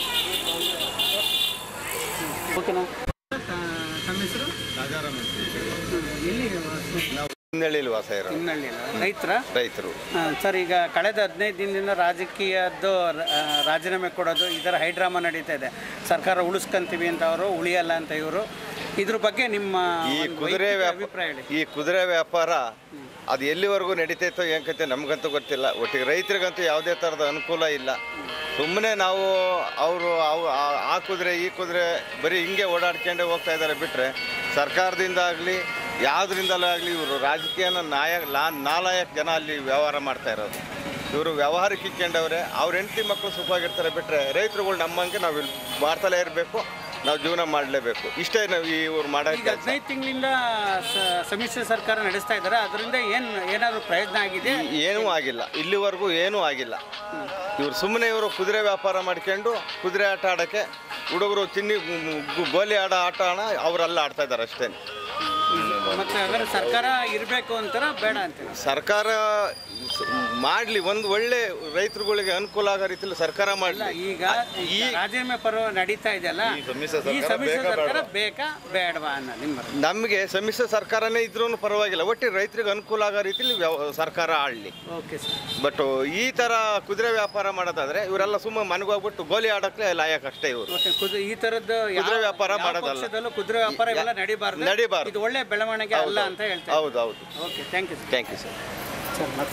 ಓಕೆನಾ ತಮ್ಮ ಹೆಸರು ಎಲ್ಲಿ ಹಿನ್ನಳ್ಳಿಲಿ ವಾಸ ಇರೋ ಹಿನ್ನಳ್ಳಿ ರೈತರ ರೈತರು ಸರ್ ಈಗ ಕಳೆದ ಹದಿನೈದು ದಿನದಿಂದ ರಾಜಕೀಯದ್ದು ಆ, ರಾಜೀನಾಮೆ ಕೊಡೋದು ಇದರ ಹೈಡ್ರಾಮಾ ನಡೀತಾ ಇದೆ ಸರ್ಕಾರ ಉಳಿಸ್ಕೊಂತೀವಿ ಅಂತ ಅವರು ಉಳಿಯಲ್ಲ ಅಂತ ಇವರು ಇದ್ರ ಬಗ್ಗೆ ನಿಮ್ಮ ಈ ಒಂದು ಕುದುರೆ ವೈಯಕ್ತಿಕ ವ್ಯಾಪ ಅಭಿಪ್ರಾಯ ಹೇಳಿ ಈ ಕುದುರೆ ವ್ಯಾಪಾರ ಅದು ಎಲ್ಲಿವರೆಗೂ ನಡೀತೈತೋ ಏನ್ ಕತೆ ನಮಗಂತೂ ಗೊತ್ತಿಲ್ಲ ಒಟ್ಟಿಗೆ ರೈತರಿಗಂತೂ ಯಾವುದೇ ಥರದ ಅನುಕೂಲ ಇಲ್ಲ ಸುಮ್ಮನೆ ನಾವು ಅವರು ಅವು ಆ- ಆ ಕುದುರೆ ಈ ಕುದುರೆ ಬರೀ ಹಿಂಗೆ ಓಡಾಡ್ಕೊಂಡೇ ಹೋಗ್ತಾ ಇದ್ದಾರೆ ಬಿಟ್ಟರೆ ಸರ್ಕಾರದಿಂದ ಆಗಲಿ ಯಾವುದರಿಂದಲೂ ಆಗಲಿ ಇವರು ರಾಜಕೀಯನ ನಾಯಕ ಲಾ ನಾಲಾಯಕ್ ಜನ ಅಲ್ಲಿ ವ್ಯವಹಾರ ಮಾಡ್ತಾ ಇರೋದು ಇವರು ವ್ಯವಹಾರಕ್ಕೆ ಇಕ್ಕೊಂಡವ್ರೆ ಅವ್ರ ಹೆಂಡತಿ ಮಕ್ಕಳು ಸುಖವಾಗಿರ್ತಾರೆ ಬಿಟ್ಟರೆ ರೈತರುಗಳು ನಮ್ಮಂಗೆ ನಾವು ಇಲ್ಲಿ ಮಾಡ್ತಲೇ ಇರಬೇಕು ನಾವು ಜೀವನ ಮಾಡಲೇಬೇಕು ಇಷ್ಟೇ ನಾವು ಈ ಇವ್ರು ಮಾಡೋ ಈಗ ಕೆಲಸ ಹದಿನೈದು ತಿಂಗಳಿಂದ ಸಮ್ಮಿಶ್ರ ಸರ್ಕಾರ ನಡೆಸ್ತಾ ಇದ್ದಾರೆ ಅದರಿಂದ ಏನು ಏನಾದರೂ ಪ್ರಯೋಜನ ಆಗಿದೆ ಏನೂ ಆಗಿಲ್ಲ ಇಲ್ಲಿವರೆಗೂ ಏನೂ ಆಗಿಲ್ಲ ಇವ್ರು ಸುಮ್ಮನೆ ಇವರು ಕುದುರೆ ವ್ಯಾಪಾರ ಮಾಡ್ಕೊಂಡು ಕುದುರೆ ಆಟ ಆಡೋಕ್ಕೆ ಹುಡುಗರು ತಿನ್ನಿ ಗು- ಗು- ಗೋಲಿ ಆಡೋ ಆಟ ಆಡ ಅವರೆಲ್ಲ ಆಡ್ತಾ ಇದ್ದಾರೆ ಅಷ್ಟೇ ಮತ್ತೆ ಹಾಗಾದ್ರೆ ಸರ್ಕಾರ ಇರಬೇಕು ಅಂತಾರ ಬೇಡ ಅಂತೀರ ಸರ್ಕಾರ ಮಾಡಲಿ ಒಂದು ಒಳ್ಳೆ ರೈತರುಗಳಿಗೆ ಅನುಕೂಲ ಆಗೋ ರೀತಿಯಲ್ಲಿ ಸರ್ಕಾರ ಇಲ್ಲ ಮಾಡಲಿ ಈಗ ಈ ರಾಜೀನಾಮೆ ಪರ್ವ ನಡೀತಾ ಇದೆಯಲ್ಲ ಈ ಸಮ್ಮಿಶ್ರ ಈ ಸರ್ಕಾರ ಸಮ್ಮಿಶ್ರ ಬೇಕಾ ಸರ್ಕಾರ ಬೇಡವಾ? ಬೇಕಾ ಬೇಡವಾ ಅನ್ನೋ ನಿಮ್ಮ ನಮಗೆ ಸಮ್ಮಿಶ್ರ ಸರ್ಕಾರನೇ ಇದ್ರೂ ಪರವಾಗಿಲ್ಲ ಒಟ್ಟು ರೈತರಿಗೆ ಅನುಕೂಲ ಆಗೋ ರೀತಿಯಲ್ಲಿ ವ್ಯವ ಸರ್ಕಾರ ಆಡಲಿ ಓಕೆ ಸರ್ ಬಟ್ ಈ ಥರ ಕುದುರೆ ವ್ಯಾಪಾರ ಮಾಡೋದಾದ್ರೆ ಇವರೆಲ್ಲ ಸುಮ್ಮನೆ ಮನೆಗೆ ಹೋಗ್ಬಿಟ್ಟು ಗೋಲಿ ಆಡೋಕ್ಕೆ ಲಾಯಕ್ ಅಷ್ಟೇ ಇವರು ಓಕೆ ಕುದುರೆ ಈ ತರದ್ದು ಯಾವ- ಕುದುರೆ ವ್ಯಾಪಾರ ಯಾವ ಮಾಡೋದಲ್ಲ. ಪಕ್ಷದಲ್ಲೂ ಕುದುರೆ ವ್ಯಾಪಾರ ಇವೆಲ್ಲ ನಡಿಬಾರ್ದು ನಡಿಬಾರ್ದು. ಇದು ಒಳ್ಳೆ ಬೆಳವಣಿಗೆ ಅಲ್ಲ ಅಂತ ಹೇಳ್ತಾರೆ ಹೌದು ಹೌದು okay thank you thank you sir sir ಮತ್ತೆ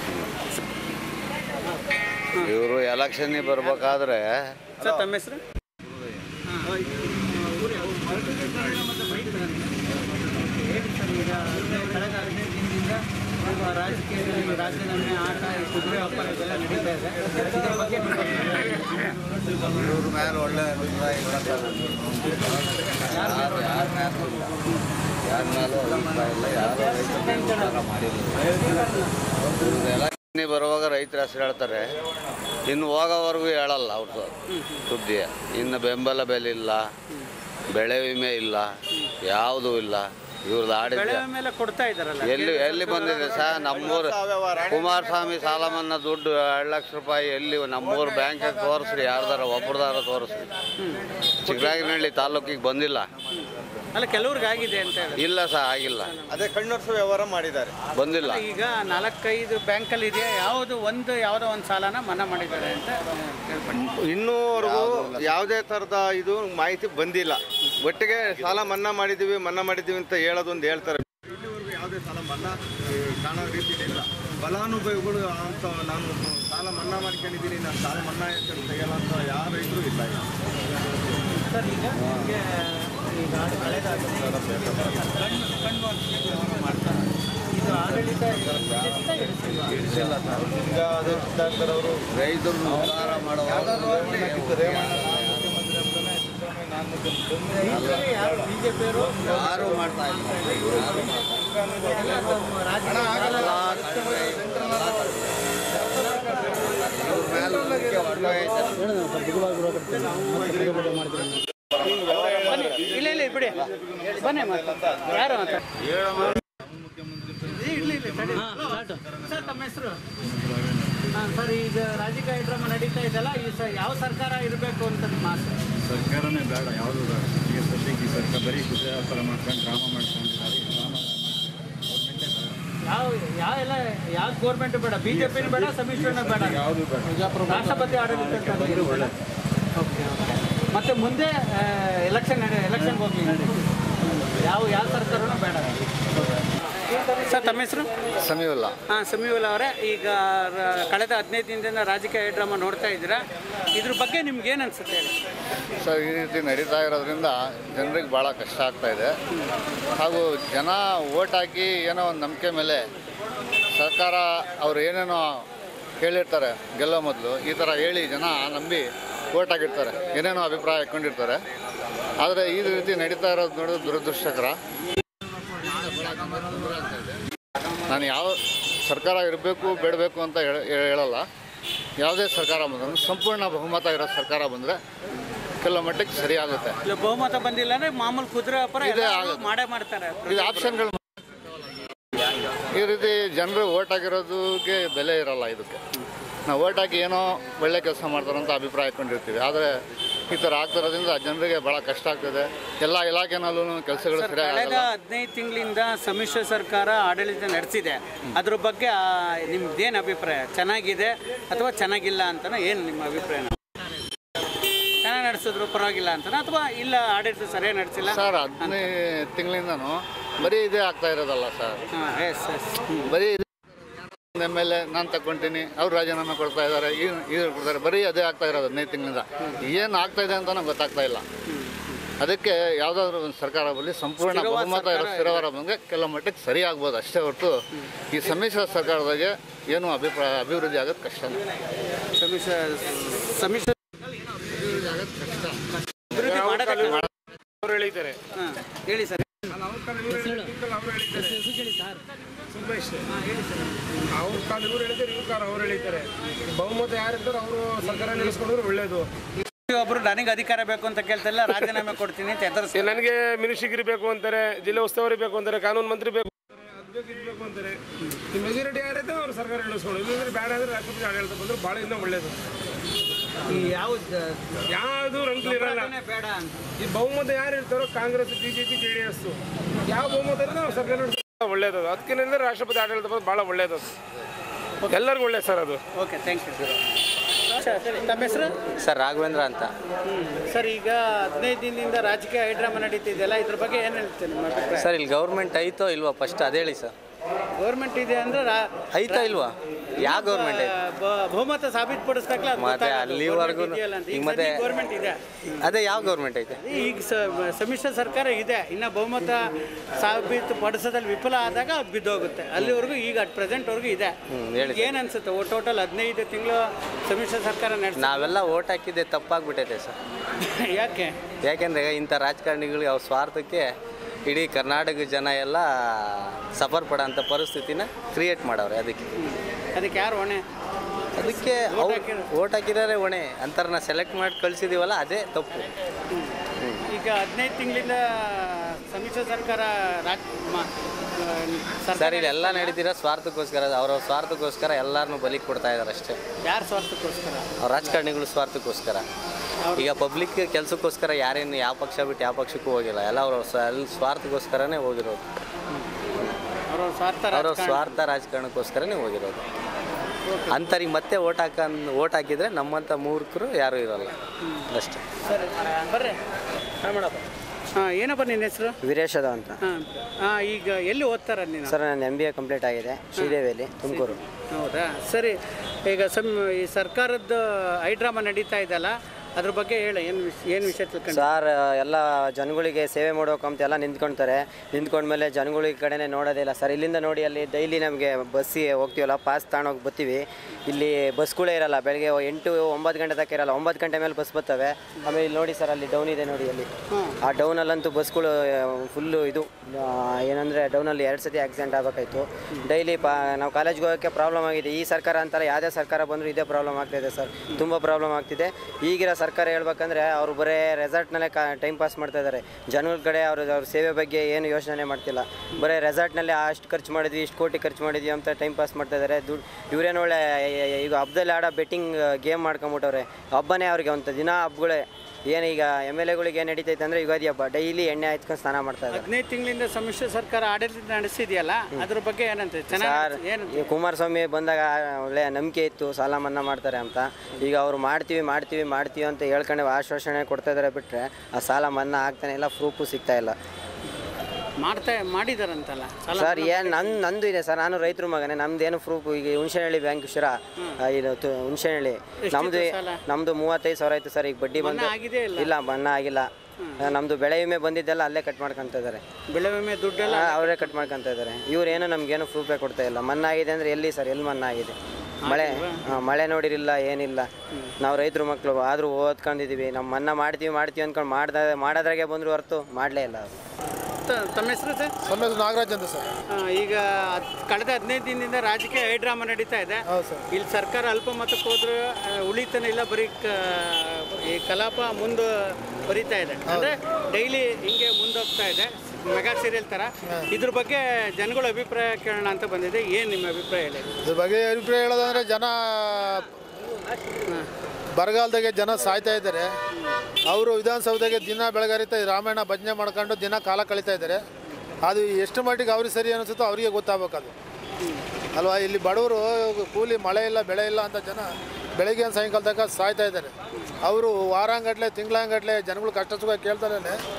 ಇವರು ಎಲೆಕ್ಷನ್ನಿಗೆ ಬರ್ಬೇಕಾದ್ರೆ ಸರ್ ತಮ್ಮ ಹೆಸರು ಕಳೆದ ಹದಿನೈದು ದಿನದಿಂದ ಈಗ ರಾಜಕೀಯದಲ್ಲಿ ರಾಜೀನಾಮೆ ಆಟ ಈ ಕುದುರೆ ವ್ಯಾಪಾರ ಇದೆಲ್ಲ ನಡೀತಾ ಇದೆ ಇದ್ರ ಬಗ್ಗೆ ನಿಮ್ಮ ಅಭಿಪ್ರಾಯ ಏನು? ಇವ್ರ ಮೇಲೆ ಒಳ್ಳೆ ಅಭಿಪ್ರಾಯ ಇಲ್ಲ ಸರ್ ಯಾರು ಯಾರ ಮೇಲೂ ಇಲ್ಲ ಯಾರ ಮೇಲೂ ಅಭಿಪ್ರಾಯ ಇಲ್ಲ ಯಾರು ರೈತರಿಗೆ ಉದ್ಧಾರ ಮಾಡಿಲ್ಲ ಇವ್ರು ಎಲೆಕ್ಷನ್ನಿಗೆ ಬರುವಾಗ ರೈತರ ಹೆಸರು ಹೇಳ್ತಾರೆ ಇನ್ನು ಹೋಗೋವರೆಗೂ ಹೇಳಲ್ಲ ಅವ್ರದ್ದು ಸುದ್ದಿ ಇನ್ನು ಬೆಂಬಲ ಬೆಲೆ ಇಲ್ಲ ಬೆಳೆ ವಿಮೆ ಇಲ್ಲ ಯಾವುದೂ ಇಲ್ಲ ಇವ್ರದ್ದು ಆಡಿದ್ದೆ ಬೆಳೆ ಮೇಲೆ ಕೊಡ್ತಾ ಇದಾರಲ್ಲ ಎಲ್ಲಿ ಎಲ್ಲಿ ಬಂದಿದೆ ಸರ್ ನಮ್ಮೂರು ಕುಮಾರಸ್ವಾಮಿ ಸಾಲ ಮನ್ನಾ ದುಡ್ಡು ಎರಡು ಲಕ್ಷ ರೂಪಾಯಿ ಎಲ್ಲಿ ನಮ್ಮೂರು ಬ್ಯಾಂಕಿಗೆ ತೋರಿಸ್ರಿ ಯಾರ್ದಾರ ಒಬ್ರದಾರ ತೋರಿಸ್ರಿ ಚಿಕ್ಕರಾಗಿನಹಳ್ಳಿ ತಾಲೂಕಿಗೆ ಬಂದಿಲ್ಲ ಅಲ್ಲ ಕೆಲವ್ರಿಗೆ ಆಗಿದೆ ಅಂತ ಹೇಳಿ ಇಲ್ಲ ಸರ್ ಆಗಿಲ್ಲ ಅದೇ ಕಣ್ಣೊರ್ಸೋ ವ್ಯವಹಾರ ಮಾಡಿದ್ದಾರೆ ಬಂದಿಲ್ಲ ಈಗ ನಾಲ್ಕೈದು ಬ್ಯಾಂಕಲ್ಲಿ ಇದೆಯಾ ಯಾವುದು ಒಂದು ಯಾವುದೋ ಒಂದು ಸಾಲನ ಮನ್ನಾ ಮಾಡಿದ್ದಾರೆ ಅಂತ ಕೇಳ್ಪಟ್ಟೆ ಇನ್ನೂವರೆಗೂ ಯಾವುದೇ ಥರದ ಇದು ಮಾಹಿತಿ ಬಂದಿಲ್ಲ ಒಟ್ಟಿಗೆ ಸಾಲ ಮನ್ನಾ ಮಾಡಿದ್ದೀವಿ ಮನ್ನಾ ಮಾಡಿದ್ದೀವಿ ಅಂತ ಹೇಳೋದೊಂದು ಹೇಳ್ತಾರೆ ಇಲ್ಲಿವರೆಗೂ ಯಾವುದೇ ಸಾಲ ಮನ್ನಾ ಈ, ಕಾಣೋ ರೀತಿ ಇಲ್ಲ ಫಲಾನುಭವಿಗಳು ಅಂತ ನಾನು ಸಾಲ ಮನ್ನಾ ಮಾಡ್ಕೊಂಡಿದ್ದೀನಿ ನಾನು ಸಾಲ ಮನ್ನಾ ಅಂತ ತೆಗೆಯಲ್ಲ ಅಂತ ಯಾವ ರೈತರು ಇಲ್ಲ ಈಗ. ಸರ್ ಈಗ ನಿಮಗೆ ಈಗ ಕಳೆದ ಹದಿನೈದು ಕಣ್ಣು ಕಣ್ಣು ಅಂತ ಮಾಡ್ತಾರೆ ಇದು ಆಡಳಿತ ಹಿಡಿಸಿತಾ ಹಿಡಿಸಿಲ್ವಾ? ಈಗ ಅದು ಸಿದ್ಧಾರ್ಥರ್ ಅವರು ರೈತರು ಉದ್ಧಾರ ಮಾಡೋ ಈ ಸರಿ ಯಾರು ಬಿಜೆಪಿಯವರು ಯಾರು ಮಾಡ್ತಾ ಇಲ್ಲ ಯಾರು ಇವ್ರ ಮೇಲೆ ನಂಬಿಕೆ ಹೊರ್ಟೋಗೈತೆ. ಇಲ್ಲ ಇಲ್ಲ ಬಿಡಿ ಬನ್ನಿ ಮತ್ತೆ ಯಾರು ಅಂತ ಇರ್ಲಿ ಇರ್ಲಿ ತಡಿ. ಸರ್ ತಮ್ಮ ಹೆಸರು ಹಾಂ ಸರ್ ಈಗ ರಾಜಕೀಯ ಡ್ರಾಮಾ ನಡೀತಾ ಇದೆಯಲ್ಲ ಈ ಸ ಯಾವ ಸರ್ಕಾರ ಇರಬೇಕು ಅಂತ ನಿಮ್ಮ ಆಸೆ ಸರ್ಕಾರನೇ ಬೇಡ ಯಾವುದು ಬೇಡ ಈಗ ಸದ್ಯಕ್ಕೆ ಈ ಸರ್ಕಾರ ಬರೀ ಕುದುರೆ ವ್ಯಾಪಾರ ಮಾಡ್ಕೊಂಡು ಡ್ರಾಮಾ ಮಾಡ್ಕೊಂಡಿದ್ದಾರೆ ಈ ಡ್ರಾಮಾ ಯಾವ ಯಾವ ಎಲ್ಲ ಯಾವ ಗೋರ್ಮೆಂಟ್ ಬೇಡ ಬಿಜೆಪಿನೂ ಬೇಡ ಸಮ್ಮಿಶ್ರನೂ ಬೇಡ ಯಾವುದು ಬೇಡ ರಾಷ್ಟ್ರಪತಿ ಆಡಳಿತ ಅಂತ ಇದು ಬೇಡ ಓಕೆ ಓಕೆ ಮತ್ತೆ ಮುಂದೆ ಎಲೆಕ್ಷನ್ ನಡೆ ಎಲೆಕ್ಷನ್ಗೆ ಹೋಗಿ ಯಾವ ಯಾವ ಸರ್ಕಾರನೂ ಬೇಡ ಸರ್ ತಮ್ಮ ಹೆಸರು ಸಮೀವಲ್ಲ ಹಾಂ ಸಮೀವುಲ್ ಅವರೇ ಈಗ ರ- ಕಳೆದ ಹದಿನೈದು ದಿನದಿಂದ ರಾಜಕೀಯ ಡ್ರಾಮಾ ನೋಡ್ತಾ ಇದ್ದೀರಾ ಇದ್ರ ಬಗ್ಗೆ ನಿಮ್ಗೆ ಏನು ಅನ್ಸುತ್ತೆ ಹೇಳಿ ಸರ್ ಈ ರೀತಿ ನಡೀತಾ ಇರೋದ್ರಿಂದ ಜನರಿಗೆ ಭಾಳ ಕಷ್ಟ ಆಗ್ತಾ ಇದೆ ಹಾಗೂ ಜನ ಓಟ್ ಹಾಕಿ ಏನೋ ಒಂದು ನಂಬಿಕೆ ಮೇಲೆ ಸರ್ಕಾರ ಅವ್ರು ಏನೇನೋ ಹೇಳಿರ್ತಾರೆ ಗೆಲ್ಲೋ ಮೊದಲು ಈ ಥರ ಹೇಳಿ ಜನ ನಂಬಿ ಓಟ್ ಹಾಕಿರ್ತಾರೆ ಏನೇನೋ ಅಭಿಪ್ರಾಯ ಇಟ್ಕೊಂಡಿರ್ತಾರೆ ಆದರೆ ಈ ರೀತಿ ನಡೀತಾ ಇರೋದು ನೋಡೋದು ದುರದೃಷ್ಟಕರ ನಾನು ಯಾವ ಸರ್ಕಾರ ಇರಬೇಕು ಬೇಡಬೇಕು ಅಂತ ಹೇಳ- ಹೇಳಲ್ಲ ಯಾವುದೇ ಸರ್ಕಾರ ಬಂದರೂ ಸಂಪೂರ್ಣ ಬಹುಮತ ಇರೋ ಸರ್ಕಾರ ಬಂದರೆ ಕೆಲವು ಮಟ್ಟಿಗೆ ಸರಿಯಾಗುತ್ತೆ ಇಲ್ಲ ಬಹುಮತ ಬಂದಿಲ್ಲ ಅಂದ್ರೆ ಮಾಮೂಲು ಕುದುರೆ ವ್ಯಾಪಾರ ಇದೆ ಎಲ್ಲರೂ ಆಗುತ್ತೆ. ಮಾಡೇ ಮಾಡ್ತಾರೆ ಇದು ಆಪ್ಷನ್ಗಳು ಈ ರೀತಿ ಜನರು ಓಟ್ ಹಾಕಿರೋದಕ್ಕೆ ಬೆಲೆ ಇರಲ್ಲ ಇದಕ್ಕೆ ನಾವು ಓಟ್ ಹಾಕಿ ಏನೋ ಒಳ್ಳೆ ಕೆಲಸ ಮಾಡ್ತಾರೆ ಅಂತ ಅಭಿಪ್ರಾಯ ಇಟ್ಕೊಂಡಿರ್ತೀವಿ ಆದರೆ ಈ ಥರ ಆಗ್ತಿರೋದ್ರಿಂದ ಜನರಿಗೆ ಭಾಳ ಕಷ್ಟ ಆಗ್ತದೆ ಎಲ್ಲ ಇಲಾಖೆನಲ್ಲೂ ಕೆಲಸಗಳು ಸರ್, ಸರಿಯಾಗಿ ಕಳೆದ ಆಗಲ್ಲ ಹದಿನೈದು ತಿಂಗಳಿಂದ ಸಮ್ಮಿಶ್ರ ಸರ್ಕಾರ ಆಡಳಿತ ನಡೆಸಿದೆ ಅದ್ರ ಬಗ್ಗೆ ಆ, ನಿಮ್ದೇನು ಅಭಿಪ್ರಾಯ ಚೆನ್ನಾಗಿದೆ ಅಥವಾ ಚೆನ್ನಾಗಿಲ್ಲ ಅಂತನೋ ಏನು ನಿಮ್ಮ ಅಭಿಪ್ರಾಯ ಚೆನ್ನಾಗಿ ನಡೆಸಿದ್ರು ಪರವಾಗಿಲ್ಲ ಅಂತನೋ ಅಥವಾ ಇಲ್ಲ ಆಡಳಿತ ಸರಿಯಾಗಿ ನಡೆಸಿಲ್ಲ ಸರ್ ಹದಿನೈದು ತಿಂಗಳಿಂದನೂ ಬರೀ ಇದೇ ಆಗ್ತಾ ಇರೋದಲ್ಲ ಸರ್ ಹಾಂ ಎಸ್ ಎಸ್ ಬರೀ ಎಮ್ ಎಲ್ ಎ ನಾನು ತಗೊಂತೀನಿ ಅವ್ರು ರಾಜೀನಾಮೆ ಕೊಡ್ತಾ ಇದ್ದಾರೆ ಇವ್ರು ಕೊಡ್ತಾರೆ ಬರೀ ಅದೇ ಆಗ್ತಾ ಇರೋದು ಹದಿನೈದು ತಿಂಗಳಿಂದ ಏನು ಆಗ್ತಾ ಇದೆ ಅಂತ ಗೊತ್ತಾಗ್ತಾ ಇಲ್ಲ ಅದಕ್ಕೆ ಯಾವುದಾದ್ರೂ ಒಂದು ಸರ್ಕಾರ ಬರಲಿ ಸಂಪೂರ್ಣ ಸ್ಥಿರವಾದ ಬಹುಮತ ಇರೋ ಸರ್ಕಾರ ಸ್ಥಿರವಾದ ಬಂದರೆ ಕೆಲವು ಮಟ್ಟಿಗೆ ಸರಿ ಆಗ್ಬೋದು ಅಷ್ಟೇ ಹೊರತು ಈ ಸಮ್ಮಿಶ್ರ ಸರ್ಕಾರದಾಗೆ ಏನು ಅಭಿಪ್ರಾಯ ಅಭಿವೃದ್ಧಿ ಆಗೋದು ಕಷ್ಟ ಸಮ್ಮಿಶ್ರ ಸಮ್ಮಿಶ್ರ ಅಭಿವೃದ್ಧಿ ಮಾಡೋದಕ್ಕೆ ಅವ್ರು ಹೇಳಿದ್ದಾರೆ ಹಾಂ ಹೇಳಿ ಸರ್ ಅವ್ರ ಕಾಲ ಇವ್ರು ಹೇಳಿದ್ದಾರೆ ಇವ್ರ ಕಾಲ ಅವ್ರು ಹೇಳಿದ್ದಾರೆ ಬಹುಮತ ಯಾರಿದ್ದಾರೆ ಅವರು ಸರ್ಕಾರ ನಡೆಸ್ಕೊಂಡ್ರೆ ಒಳ್ಳೇದು ಒಬ್ರು ನನಗೆ ಅಧಿಕಾರ ಬೇಕು ಅಂತ ಕೇಳ್ತಿಲ್ಲ ರಾಜೀನಾಮೆ ಕೊಡ್ತೀನಿ ಅಂತ ಎದುರಿಸ್ತಾರೆ ನನಗೆ ಮಿನಿಸ್ಟ್ರಿಗಿರಿ ಬೇಕು ಅಂತಾರೆ ಜಿಲ್ಲೆ ಉಸ್ತುವಾರಿ ಬೇಕು ಅಂತಾರೆ ಕಾನೂನು ಮಂತ್ರಿ ಬೇಕು ಅದು ಬೇಕು ಇದು ಬೇಕು ಅಂತಾರೆ ಈ ಮೆಜಾರಿಟಿ ಯಾರೈತೆ ಅವ್ರು ಸರ್ಕಾರ ನಡೆಸ್ಕೊಂಡು ಇಲ್ಲಂದ್ರೆ ಬೇಡ ಅಂದ್ರೆ ರಾಷ್ಟ್ರಪತಿ ಆಡಳಿತ ಬಂದ್ರೆ ಭಾಳ ಇನ್ನೂ ಒಳ್ಳೇದು ಈ ಯಾವ ಯಾವುದು ರಂಕ್ಲಿ ಇರಲ್ಲ ಬೇಡ ಅಂತ ಈ ಬಹುಮತ ಯಾರು ಇರ್ತಾರೋ Congress BJP J D S ಯಾವ ಬಹುಮತ ಇರೋದು ಅವ್ರು ಸರ್ಕಾರ ನಡೆಸ್ಕೊಂಡು ಒಳ್ಳೇದು ಅದು ಅದಕ್ಕಿಂತ ರಾಷ್ಟ್ರಪತಿ ಆಡಳಿತ ಬಂದ್ರೆ ಭಾಳ ಒಳ್ಳೇದು ಅದು ಎಲ್ಲರಿಗೂ ಒಳ್ಳೇದು ಸರ್ ಅದು ಓಕೆ ಥ್ಯಾಂಕ್ ಯು ತಮ್ಮ ಹೆಸರು ಸರ್ ರಾಘವೇಂದ್ರ ಅಂತ ಸರ್ ಈಗ ಹದಿನೈದು ದಿನದಿಂದ ರಾಜಕೀಯ ಹೈಡ್ರಾಮಾ ನಡೀತಿದೆಯಲ್ಲ ಇದ್ರ ಬಗ್ಗೆ ಏನು ಹೇಳ್ತೀರಿ ನಿಮ್ಮ ಅಭಿಪ್ರಾಯ ಸರ್ ಇಲ್ಲಿ ಗೌರ್ಮೆಂಟ್ ಐತೋ ಇಲ್ವಾ ಫಸ್ಟ್ ಅದೇ ಹೇಳಿ ಸರ್ ಗೌರ್ಮೆಂಟ್ ಇದೆ ಅಂದ್ರೆ ರಾ- ಐತಾ ಇಲ್ವಾ ಯಾವ ಗೌರ್ಮೆಂಟ್ ಐತೆ ಬ- ಬಹುಮತ ಸಾಬೀತುಪಡಿಸ್ಬೇಕಲ್ಲ ಅದು ಮತ್ತೆ ಗೊತ್ತಾಗೋದು. ಅಲ್ಲಿವರೆಗೂ Government ಇದೆಯಲ್ಲ ಅಂತ. ಈಗ ಈಗ ಮತ್ತೆ ಸದ್ಯಕ್ಕೆ ಗೌರ್ಮೆಂಟ್ ಇದೆ ಅದೇ ಯಾವ ಗೌರ್ಮೆಂಟ್ ಐತೆ ಈಗ ಸ- ಸಮ್ಮಿಶ್ರ ಸರ್ಕಾರ ಇದೆ ಇನ್ನು ಬಹುಮತ ಸಾಬೀತು ಪಡಿಸೋದಲ್ಲಿ ವಿಫಲ ಆದಾಗ ಅದು ಬಿದ್ದೋಗುತ್ತೆ ಅಲ್ಲಿವರೆಗೂ ಈಗ ಅಟ್ ಪ್ರೆಸೆಂಟ್ವರೆಗೂ ಇದೆ ಹ್ಮ್, ಹೇಳಿ ಏನು ಅನ್ಸುತ್ತೆ ಟೋಟಲ್ ಹದಿನೈದು ತಿಂಗಳು ಸಮ್ಮಿಶ್ರ ಸರ್ಕಾರ ನಡೆಸ ನಾವೆಲ್ಲ ಓಟ್ ಹಾಕಿದ್ದೆ ತಪ್ಪಾಗ್ಬಿಟ್ಟೈತೆ ಸರ್ ಯಾಕೆ ಯಾಕೆಂದರೆ ಇಂಥ ರಾಜಕಾರಣಿಗಳಿಗೆ ಅವ್ರ ಸ್ವಾರ್ಥಕ್ಕೆ ಇಡೀ ಕರ್ನಾಟಕ ಜನ ಎಲ್ಲ ಸಫರ್ ಪಡೋಂಥ ಪರಿಸ್ಥಿತಿನ ಕ್ರಿಯೇಟ್ ಮಾಡವ್ರೆ ಅದಕ್ಕೆ ಅದಕ್ಕೆ ಯಾರು ಹೊಣೆ ಅದಕ್ಕೆ ಅವ್ರು ಓಟ್ ಹಾಕಿರೋರೆ ಹೊಣೆ ಅಂತಾರನ್ನ ಸೆಲೆಕ್ಟ್ ಮಾಡಿ ಕಳಿಸಿದೀವಲ್ಲ ಅದೇ ತಪ್ಪು ಈಗ ಹದಿನೈದು ತಿಂಗಳಿಂದ ಸಮ್ಮಿಶ್ರ ಸರ್ಕಾರ ರಾಜ್ ಮ- ಆ, ಸರ್ಕಾರ ಸರ್ ಇಲ್ಲೆಲ್ಲ ನಡೀತಿರೋ ಸ್ವಾರ್ಥಕ್ಕೋಸ್ಕರ ಅವ್ರವ್ರ ಸ್ವಾರ್ಥಕ್ಕೋಸ್ಕರ ಎಲ್ಲರನ್ನೂ ಬಲಿ ಕೊಡ್ತಾ ಇದ್ದಾರೆ ಅಷ್ಟೇ ಯಾರ ಸ್ವಾರ್ಥಕ್ಕೋಸ್ಕರ ಅವ್ರ ರಾಜಕಾರಣಿಗಳು ಸ್ವಾರ್ಥಕ್ಕೋಸ್ಕರ ಈಗ ಪಬ್ಲಿಕ್ ಕೆಲಸಕ್ಕೋಸ್ಕರ ಯಾರೇನು ಯಾವ ಪಕ್ಷ ಬಿಟ್ಟು ಯಾವ ಪಕ್ಷಕ್ಕೂ ಹೋಗಿಲ್ಲ ಎಲ್ಲ ಅವ್ರ ಸ್ವಾರ್ಥಕ್ಕೋಸ್ಕರನೇ ಹೋಗಿರೋದು ಅವ್ರ ಸ್ವಾರ್ಥ ಅವ್ರ ರಾಜಕಾರಣ. ಸ್ವಾರ್ಥ ರಾಜಕಾರಣಕ್ಕೋಸ್ಕರನೇ ಹೋಗಿರೋದು ಅಂಥವ್ರಿಗೆ ಮತ್ತೆ ಓಟ್ ಹಾಕಂದ್ ಓಟ್ ಹಾಕಿದರೆ ನಮ್ಮಂಥ ಮೂರ್ಖರು ಯಾರೂ ಇರಲ್ಲ ಅಷ್ಟೇ ಸರಿ ಬರ್ರಿ ಹಾಂ ಏನಪ್ಪ ನಿನ್ನ ಹೆಸರು ವೀರೇಶದ ಅಂತ ಹಾಂ ಹಾಂ ಈಗ ಎಲ್ಲಿ ಓದ್ತಾರ ನೀನು ಸರ್ ನನ್ನ ಎಮ್ ಬಿ ಎ ಕಂಪ್ಲೀಟ್ ಆಗಿದೆ ಶ್ರೀದೇವಿಯಲ್ಲಿ ತುಮಕೂರು ಹೌದಾ ಸರಿ ಈಗ ಸಮ್ ಈ ಸರ್ಕಾರದ ಹೈಡ್ರಾಮಾ ನಡೀತಾ ಇದೆಯಲ್ಲ ಅದ್ರ ಬಗ್ಗೆ ಹೇಳಿ ಏನು ವಿಷ ಏನು ವಿಷಯ ತಿಳ್ಕೊಂಡು ಸರ್ ಎಲ್ಲ ಜನಗಳಿಗೆ ಸೇವೆ ಮಾಡ್ಬೇಕಂತ ಎಲ್ಲ ನಿಂತ್ಕೊಳ್ತಾರೆ ನಿಂತ್ಕೊಂಡ್ಮೇಲೆ ಜನಗಳಿಗೆ ಕಡೆನೇ ನೋಡೋದಿಲ್ಲ ಸರ್ ಇಲ್ಲಿಂದ ನೋಡಿ ಅಲ್ಲಿ ಡೈಲಿ ನಮಗೆ ಬಸ್ಸಿಗೆ ಹೋಗ್ತೀವಲ್ಲ ಪಾಸ್ ತಗೊಂಡೋಗಿ ಬರ್ತೀವಿ ಇಲ್ಲಿ ಬಸ್ಗಳೇ ಇರಲ್ಲ ಬೆಳಗ್ಗೆ ಎಂಟು ಒಂಬತ್ತು ಗಂಟೆ ತನಕ ಇರಲ್ಲ ಒಂಬತ್ತು ಗಂಟೆ ಮೇಲೆ ಬಸ್ ಬರ್ತವೆ ಆಮೇಲೆ ಇಲ್ಲಿ ನೋಡಿ ಸರ್ ಅಲ್ಲಿ ಡೌನ್ ಇದೆ ನೋಡಿ ಅಲ್ಲಿ ಆ ಡೌನಲ್ಲಂತೂ ಬಸ್ಗಳು ಫುಲ್ಲು ಇದು ಆ, ಏನಂದರೆ ಡೌನಲ್ಲಿ ಎರಡು ಸತಿ ಆಕ್ಸಿಡೆಂಟ್ ಆಗಬೇಕಾಯ್ತು ಡೈಲಿ ಪಾ ನಾವು ಕಾಲೇಜ್ಗೆ ಹೋಗೋಕ್ಕೆ ಪ್ರಾಬ್ಲಮ್ ಆಗಿದೆ ಈ ಸರ್ಕಾರ ಅಂತಾರೆ ಯಾವುದೇ ಸರ್ಕಾರ ಬಂದರೂ ಇದೇ ಪ್ರಾಬ್ಲಮ್ ಆಗ್ತಾಯಿದೆ ಸರ್ ತುಂಬ ಪ್ರಾಬ್ಲಮ್ ಆಗ್ತಿದೆ ಈಗಿರೋ ಸರ್ಕಾರ ಹೇಳ್ಬೇಕಂದ್ರೆ ಅವರು ಬರೇ ರೆಸಾರ್ಟ್ನಲ್ಲೇ ಕಾ ಟೈಮ್ ಪಾಸ್ ಮಾಡ್ತಾ ಇದ್ದಾರೆ ಜನಗಳ ಕಡೆ ಅವ್ರ ಅವ್ರ ಸೇವೆ ಬಗ್ಗೆ ಏನು ಯೋಚನೆ ಮಾಡ್ತಿಲ್ಲ ಬರೀ ರೆಸಾರ್ಟ್ನಲ್ಲಿ ಅಷ್ಟು ಖರ್ಚು ಮಾಡಿದ್ವಿ ಇಷ್ಟು ಕೋಟಿ ಖರ್ಚು ಮಾಡಿದ್ವಿ ಅಂತ ಟೈಮ್ ಪಾಸ್ ಮಾಡ್ತಾ ಇದ್ದಾರೆ ದುಡ್ಡು ಇವರೇನು ಒಳ್ಳೆ ಈಗ ಹಬ್ಬದಲ್ಲಿ ಆಡೋ ಬೆಟ್ಟಿಂಗ್ ಗೇಮ್ ಮಾಡ್ಕೊಂಬಿಟ್ಟವ್ರೆ ಹಬ್ಬನೇ ಅವ್ರಿಗೆ ಒಂದು ದಿನ ಹಬ್ಬಗಳೇ ಏನು ಈಗ ಎಮ್ ಎಲ್ ಎಗಳಿಗೆ ಏನು ನಡೀತೈತೆ ಅಂದರೆ ಯುಗಾದಿ ಹಬ್ಬ ಡೈಲಿ ಎಣ್ಣೆ ಹಚ್ಕೊಂಡು ಸ್ನಾನ ಮಾಡ್ತಾ ಇದ್ದಾರೆ ಹದಿನೈದು ತಿಂಗಳಿಂದ ಸಮ್ಮಿಶ್ರ ಸರ್ಕಾರ ಆಡಳಿತ ನಡೆಸಿದೆಯಲ್ಲ ಅದ್ರ ಬಗ್ಗೆ ಏನಂತ ಸರ್ ಚೆನ್ನಾಗಿ ಏನು ಈ ಕುಮಾರಸ್ವಾಮಿ ಬಂದಾಗ ಒಳ್ಳೆ ನಂಬಿಕೆ ಇತ್ತು ಸಾಲ ಮನ್ನಾ ಮಾಡ್ತಾರೆ ಅಂತ ಈಗ ಅವರು ಮಾಡ್ತೀವಿ ಮಾಡ್ತೀವಿ ಮಾಡ್ತೀವಿ ಅಂತ ಹೇಳ್ಕೊಂಡು ಆಶ್ವಾಸನೆ ಕೊಡ್ತಾ ಇದ್ದಾರೆ ಬಿಟ್ಟರೆ ಆ ಸಾಲ ಮನ್ನಾ ಆಗ್ತಾನೆ ಇಲ್ಲ ಪ್ರೂಫು ಸಿಗ್ತಾ ಇಲ್ಲ ಮಾಡ್ತಾ ಮಾಡಿದಾರಂತಲ್ಲ ಸಾಲ ಸರ್ ಏನು ನನ್ನ ನಂದು ಇದೆ ಸರ್ ನಾನು ರೈತರ ಮಗನೇ ನಮ್ದೇನು ಪ್ರೂಫ್ ಈಗ ಹುಣಸೆಹಳ್ಳಿ ಬ್ಯಾಂಕ್ ಶಿರ ಆ, ಇದು ತು- ಹುಣಸೆಹಳ್ಳಿ ಎಷ್ಟಿತ್ತು ನಮ್ದು ಸಾಲ? ನಮ್ದು ಮೂವತ್ತೈದು ಸಾವಿರ ಆಯ್ತು ಸರ್ ಈಗ ಬಡ್ಡಿ ಬಂದು ಮನ್ನಾ ಆಗಿದೆ ಇಲ್ಲ? ಇಲ್ಲ ಮನ್ನಾ ಆಗಿಲ್ಲ ನಮ್ದು ಬೆಳೆ ವಿಮೆ ಬಂದಿದ್ದೆಲ್ಲ ಅಲ್ಲೇ ಕಟ್ ಮಾಡ್ಕೊಂತ ಇದ್ದಾರೆ ಬೆಳೆ ವಿಮೆ ದುಡ್ಡೆಲ್ಲ ಅವರೇ ಕಟ್ ಮಾಡ್ಕೊಂತ ಇದ್ದಾರೆ ಇವ್ರೇನು ನಮ್ಗೇನು ಪ್ರೂಫೇ ಕೊಡ್ತಾ ಇಲ್ಲ ಮನ್ನಾ ಆಗಿದೆ ಅಂದರೆ ಎಲ್ಲಿ ಸರ್ ಎಲ್ಲಿ ಮನ್ನಾ ಆಗಿದೆ ಮಳೆ ಹಾ, ಮಳೆ ನೋಡಿರಿಲ್ಲ ಏನಿಲ್ಲ ನಾವು ರೈತರು ಮಕ್ಕಳು ಆದರೂ ಓದ್ಕೊಂಡಿದ್ದೀವಿ ನಮ್ಮ ಮನ್ನಾ ಮಾಡ್ತೀವಿ ಮಾಡ್ತೀವಿ ಅಂದ್ಕೊಂಡು ಮಾಡ್ದ ಮಾಡೋದ್ರಾಗೆ ಬಂದ್ರು ಹೊರತು ಮಾಡಲೇ ಇಲ್ಲ ಅವರು ತ- ತಮ್ಮ ಹೆಸರು ಸರ್ ನಮ್ಮ ಹೆಸರು ನಾಗರಾಜ್ ಅಂತ ಸರ್ ಆ, ಈಗ ಅದ್- ಕಳೆದ ಹದಿನೈದು ದಿನದಿಂದ ರಾಜಕೀಯ ಹೈಡ್ರಾಮಾ ನಡೀತಾ ಇದೆ ಇಲ್ಲಿ ಸರ್ಕಾರ ಅಲ್ಪಮತಕ್ಕೆ ಹೋದ್ರೆ ಆ, ಉಳಿತಾನೆ ಇಲ್ಲ ಬರೀ ಕ- ಈ ಕಲಾಪ ಮುಂದೆ ಬರೀತಾ ಇದೆ ಅಂದ್ರೆ ಡೈಲಿ ಹಿಂಗೆ ಮುಂದೋಗ್ತಾ ಇದೆ ಮೆಗಾ ಸೀರಿಯಲ್ ತರ ಇದ್ರ ಬಗ್ಗೆ ಜನಗಳ ಅಭಿಪ್ರಾಯ ಕೇಳೋಣ ಅಂತ ಬಂದಿದೆ ಏನ್ ನಿಮ್ಮ ಅಭಿಪ್ರಾಯ ಹೇಳಿ ಇದ್ರ ಬಗ್ಗೆ ಅಭಿಪ್ರಾಯ ಹೇಳೋದಂದ್ರೆ ಜನ ಬರಗಾಲದಾಗೆ ಜನ ಸಾಯ್ತಾ ಇದ್ದಾರೆ ಅವರು ವಿಧಾನಸೌಧಗೆ ದಿನ ಬೆಳಗಾರಿತ ರಾಮಾಯಣ ಭಜನೆ ಮಾಡ್ಕೊಂಡು ದಿನ ಕಾಲ ಕಳೀತಾ ಇದ್ದಾರೆ ಅದು ಎಷ್ಟು ಮಟ್ಟಿಗೆ ಅವ್ರಿಗೆ ಸರಿ ಅನಿಸುತ್ತೋ ಅವರಿಗೆ ಗೊತ್ತಾಗಬೇಕು ಅದು ಅಲ್ವಾ ಇಲ್ಲಿ ಬಡವರು ಕೂಲಿ ಮಳೆ ಇಲ್ಲ ಬೆಳೆ ಇಲ್ಲ ಅಂತ ಜನ ಬೆಳಗ್ಗೆ ಸಾಯಂಕಾಲ ತನಕ ಸಾಯ್ತಾ ಇದ್ದಾರೆ ಅವರು ವಾರಾಂಗಟ್ಲೆ ತಿಂಗಳಂಗಟ್ಲೆ ಜನಗಳು ಕಷ್ಟ ಸುಖ ಕೇಳ್ತಾರೆ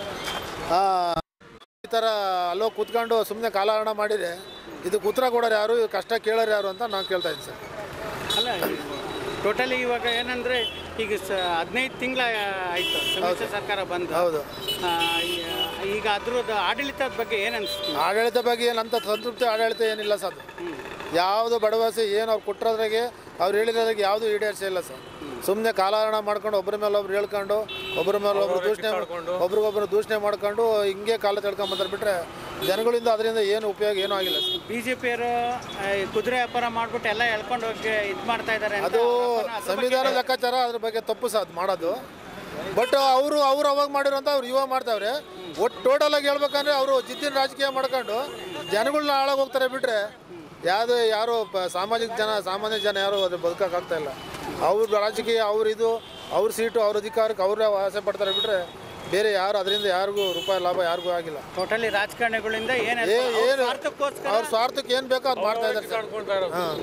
ಈ ಥರ ಅಲ್ಲೋ ಕೂತ್ಕೊಂಡು ಸುಮ್ಮನೆ ಕಾಲಹರಣ ಮಾಡಿದರೆ ಇದಕ್ಕೆ ಉತ್ತರ ಕೊಡೋರು ಯಾರು ಇದು ಕಷ್ಟ ಕೇಳೋರು ಯಾರು ಅಂತ ನಾನು ಕೇಳ್ತಾ ಇದ್ದೀನಿ ಸರ್ ಅಲ್ಲ ಟೋಟಲಿ ಇವಾಗ ಏನಂದ್ರೆ ಈಗ ಸ ಹದಿನೈದು ತಿಂಗಳ ಆಯ್ತು ಸಮ್ಮಿಶ್ರ ಸರ್ಕಾರ ಬಂದು ಹೌದು ಆ, ಈ- ಈಗ ಅದ್ರದ್ದು ಆಡಳಿತದ ಬಗ್ಗೆ ಏನು ಅನ್ಸುತ್ತೆ ಆಡಳಿತ ಬಗ್ಗೆ ಏನಂತ ಸಂತೃಪ್ತಿ ಆಡಳಿತ ಏನಿಲ್ಲ ಸರ್ ಯಾವುದು ಭರವಸೆ ಏನು ಅವ್ರು ಕೊಟ್ಟಿರೋದ್ರಾಗೆ ಅವ್ರು ಹೇಳಿರೋದ್ರಾಗೆ ಯಾವುದು ಈಡೇರಿಸೇ ಇಲ್ಲ ಸರ್ ಸುಮ್ಮನೆ ಕಾಲಹರಣ ಮಾಡ್ಕೊಂಡು ಒಬ್ಬರ ಮೇಲೆ ಒಬ್ರು ಹೇಳ್ಕೊಂಡು ಒಬ್ಬರ ಮೇಲೆ ಒಬ್ರು ದೂಷಣೆ ಒಬ್ರಿಗೊಬ್ರು ದೂಷಣೆ ಮಾಡ್ಕೊಂಡು ಹಿಂಗೆ ಕಾಲ ತಿಳ್ಕೊಂಬಂದ್ರೆ ಬಿಟ್ರೆ ಜನಗಳಿಂದ ಅದರಿಂದ ಏನು ಉಪಯೋಗ ಏನೂ ಆಗಿಲ್ಲ ಸರ್ ಬಿ ಜೆ ಪಿಯವರು ಕುದುರೆ ವ್ಯಾಪಾರ ಮಾಡ್ಬಿಟ್ಟು ಎಲ್ಲ ಎಳ್ಕೊಂಡು ಹೋಗಿ ಇದು ಮಾಡ್ತಾ ಇದ್ದಾರೆ ಅಂತ ಅದು ಆರೋಪನ ಅದ್ರ ಬಗ್ಗೆ ಸಂವಿಧಾನ ಲೆಕ್ಕಾಚಾರ ಅದ್ರ ಬಗ್ಗೆ ತಪ್ಪು ಸಹ ಅದು ಮಾಡೋದು ಬಟ್ ಅವರು ಅವ್ರು ಅವಾಗ ಮಾಡಿರೋಂಥ ಅವ್ರು ಇವಾಗ ಮಾಡ್ತಾವ್ರೆ ಒಟ್ಟು ಟೋಟಲ್ ಆಗಿ ಹೇಳ್ಬೇಕಂದ್ರೆ ಅವರು ಜಿದ್ದಿನ ರಾಜಕೀಯ ಮಾಡ್ಕೊಂಡು ಜನಗಳನ್ನ ಹಾಳಾಗಿ ಹೋಗ್ತಾರೆ ಬಿಟ್ರೆ ಯಾವುದು ಯಾರು ಪ- ಸಾಮಾಜಿಕ ಜನ ಸಾಮಾನ್ಯ ಜನ ಯಾರು ಅದ್ರ ಬದುಕೋಕ್ಕಾಗ್ತಾ ಇಲ್ಲ ಅವ್ರ ರಾಜಕೀಯ ಅವ್ರ ಇದು ಅವ್ರ ಸೀಟು ಅವ್ರ ಅಧಿಕಾರಕ್ಕೆ ಅವ್ರೇ ಆಸೆ ಪಡ್ತಾರೆ ಬಿಟ್ರೆ ಬೇರೆ ಯಾರು ಅದರಿಂದ ಯಾರಿಗೂ ರೂಪಾಯಿ ಲಾಭ ಯಾರಿಗೂ ಆಗಿಲ್ಲ ಟೋಟಲಿ ರಾಜಕಾರಣಿಗಳಿಂದ ಏನು ಏ ಏನು ಅವ್ರ ಸ್ವಾರ್ಥಕ್ಕೆ ಏನು ಬೇಕೋ ಅದು ಮಾಡ್ತಾ ಇದ್ದಾರೆ ಸರ್ ಹಾಂ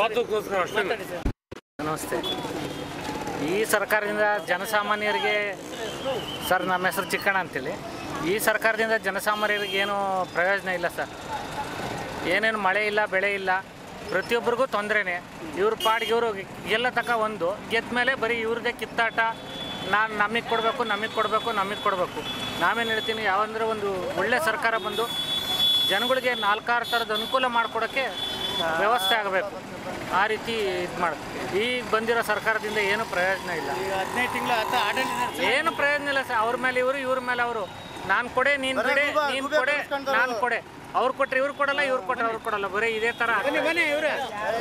ನಮಸ್ತೆ ಈ ಸರ್ಕಾರದಿಂದ ಜನಸಾಮಾನ್ಯರಿಗೆ ಸರ್ ನಮ್ಮ ಹೆಸರು ಚಿಕ್ಕಣ್ಣ ಅಂತೇಳಿ ಈ ಸರ್ಕಾರದಿಂದ ಜನಸಾಮಾನ್ಯರಿಗೆ ಏನು ಪ್ರಯೋಜನ ಇಲ್ಲ ಸರ್ ಏನೇನು ಮಳೆ ಇಲ್ಲ ಬೆಳೆ ಇಲ್ಲ ಪ್ರತಿಯೊಬ್ಬರಿಗೂ ತೊಂದರೆನೇ ಇವ್ರ ಪಾಡಿಗೆ ಇವರು ಗೆಲ್ಲ ತಕ ಒಂದು ಗೆದ್ದ ಮೇಲೆ ಬರೀ ಇವ್ರದ್ದೇ ಕಿತ್ತಾಟ ನಾನು ನಮಗೆ ಕೊಡಬೇಕು ನಮಗೆ ಕೊಡಬೇಕು ನಮಗೆ ಕೊಡಬೇಕು ನಾವೇನು ಹೇಳ್ತೀನಿ ಯಾವಂದ್ರೆ ಒಂದು ಒಳ್ಳೆ ಸರ್ಕಾರ ಬಂದು ಜನಗಳಿಗೆ ನಾಲ್ಕಾರು ಥರದ ಅನುಕೂಲ ಮಾಡಿಕೊಡೋಕ್ಕೆ ವ್ಯವಸ್ಥೆ ಆಗಬೇಕು ಆ ರೀತಿ ಇದು ಮಾಡಿ ಈಗ ಬಂದಿರೋ ಸರ್ಕಾರದಿಂದ ಏನು ಪ್ರಯೋಜನ ಇಲ್ಲ ಹದಿನೈದು ತಿಂಗಳ ಆತ ಆಡಳಿತ ನಡೆಸಿ ಏನು ಪ್ರಯೋಜನ ಇಲ್ಲ ಸರ್ ಅವ್ರ ಮೇಲೆ ಇವರು ಇವ್ರ ಮೇಲೆ ಅವರು ನಾನು ಕೊಡೆ ನೀನು ಬಿಡೆ ನೀನು ಕೊಡೆ ನಾನು ಕೊಡೆ ಅವ್ರು ಕೊಟ್ರೆ ಇವ್ರು ಕೊಡಲ್ಲ ಇವ್ರು ಕೊಟ್ರೆ ಅವ್ರು ಕೊಡಲ್ಲ ಬರೀ ಇದೇ ಥರ ಬನ್ನಿ ಬನ್ನಿ ಇವ್ರೆ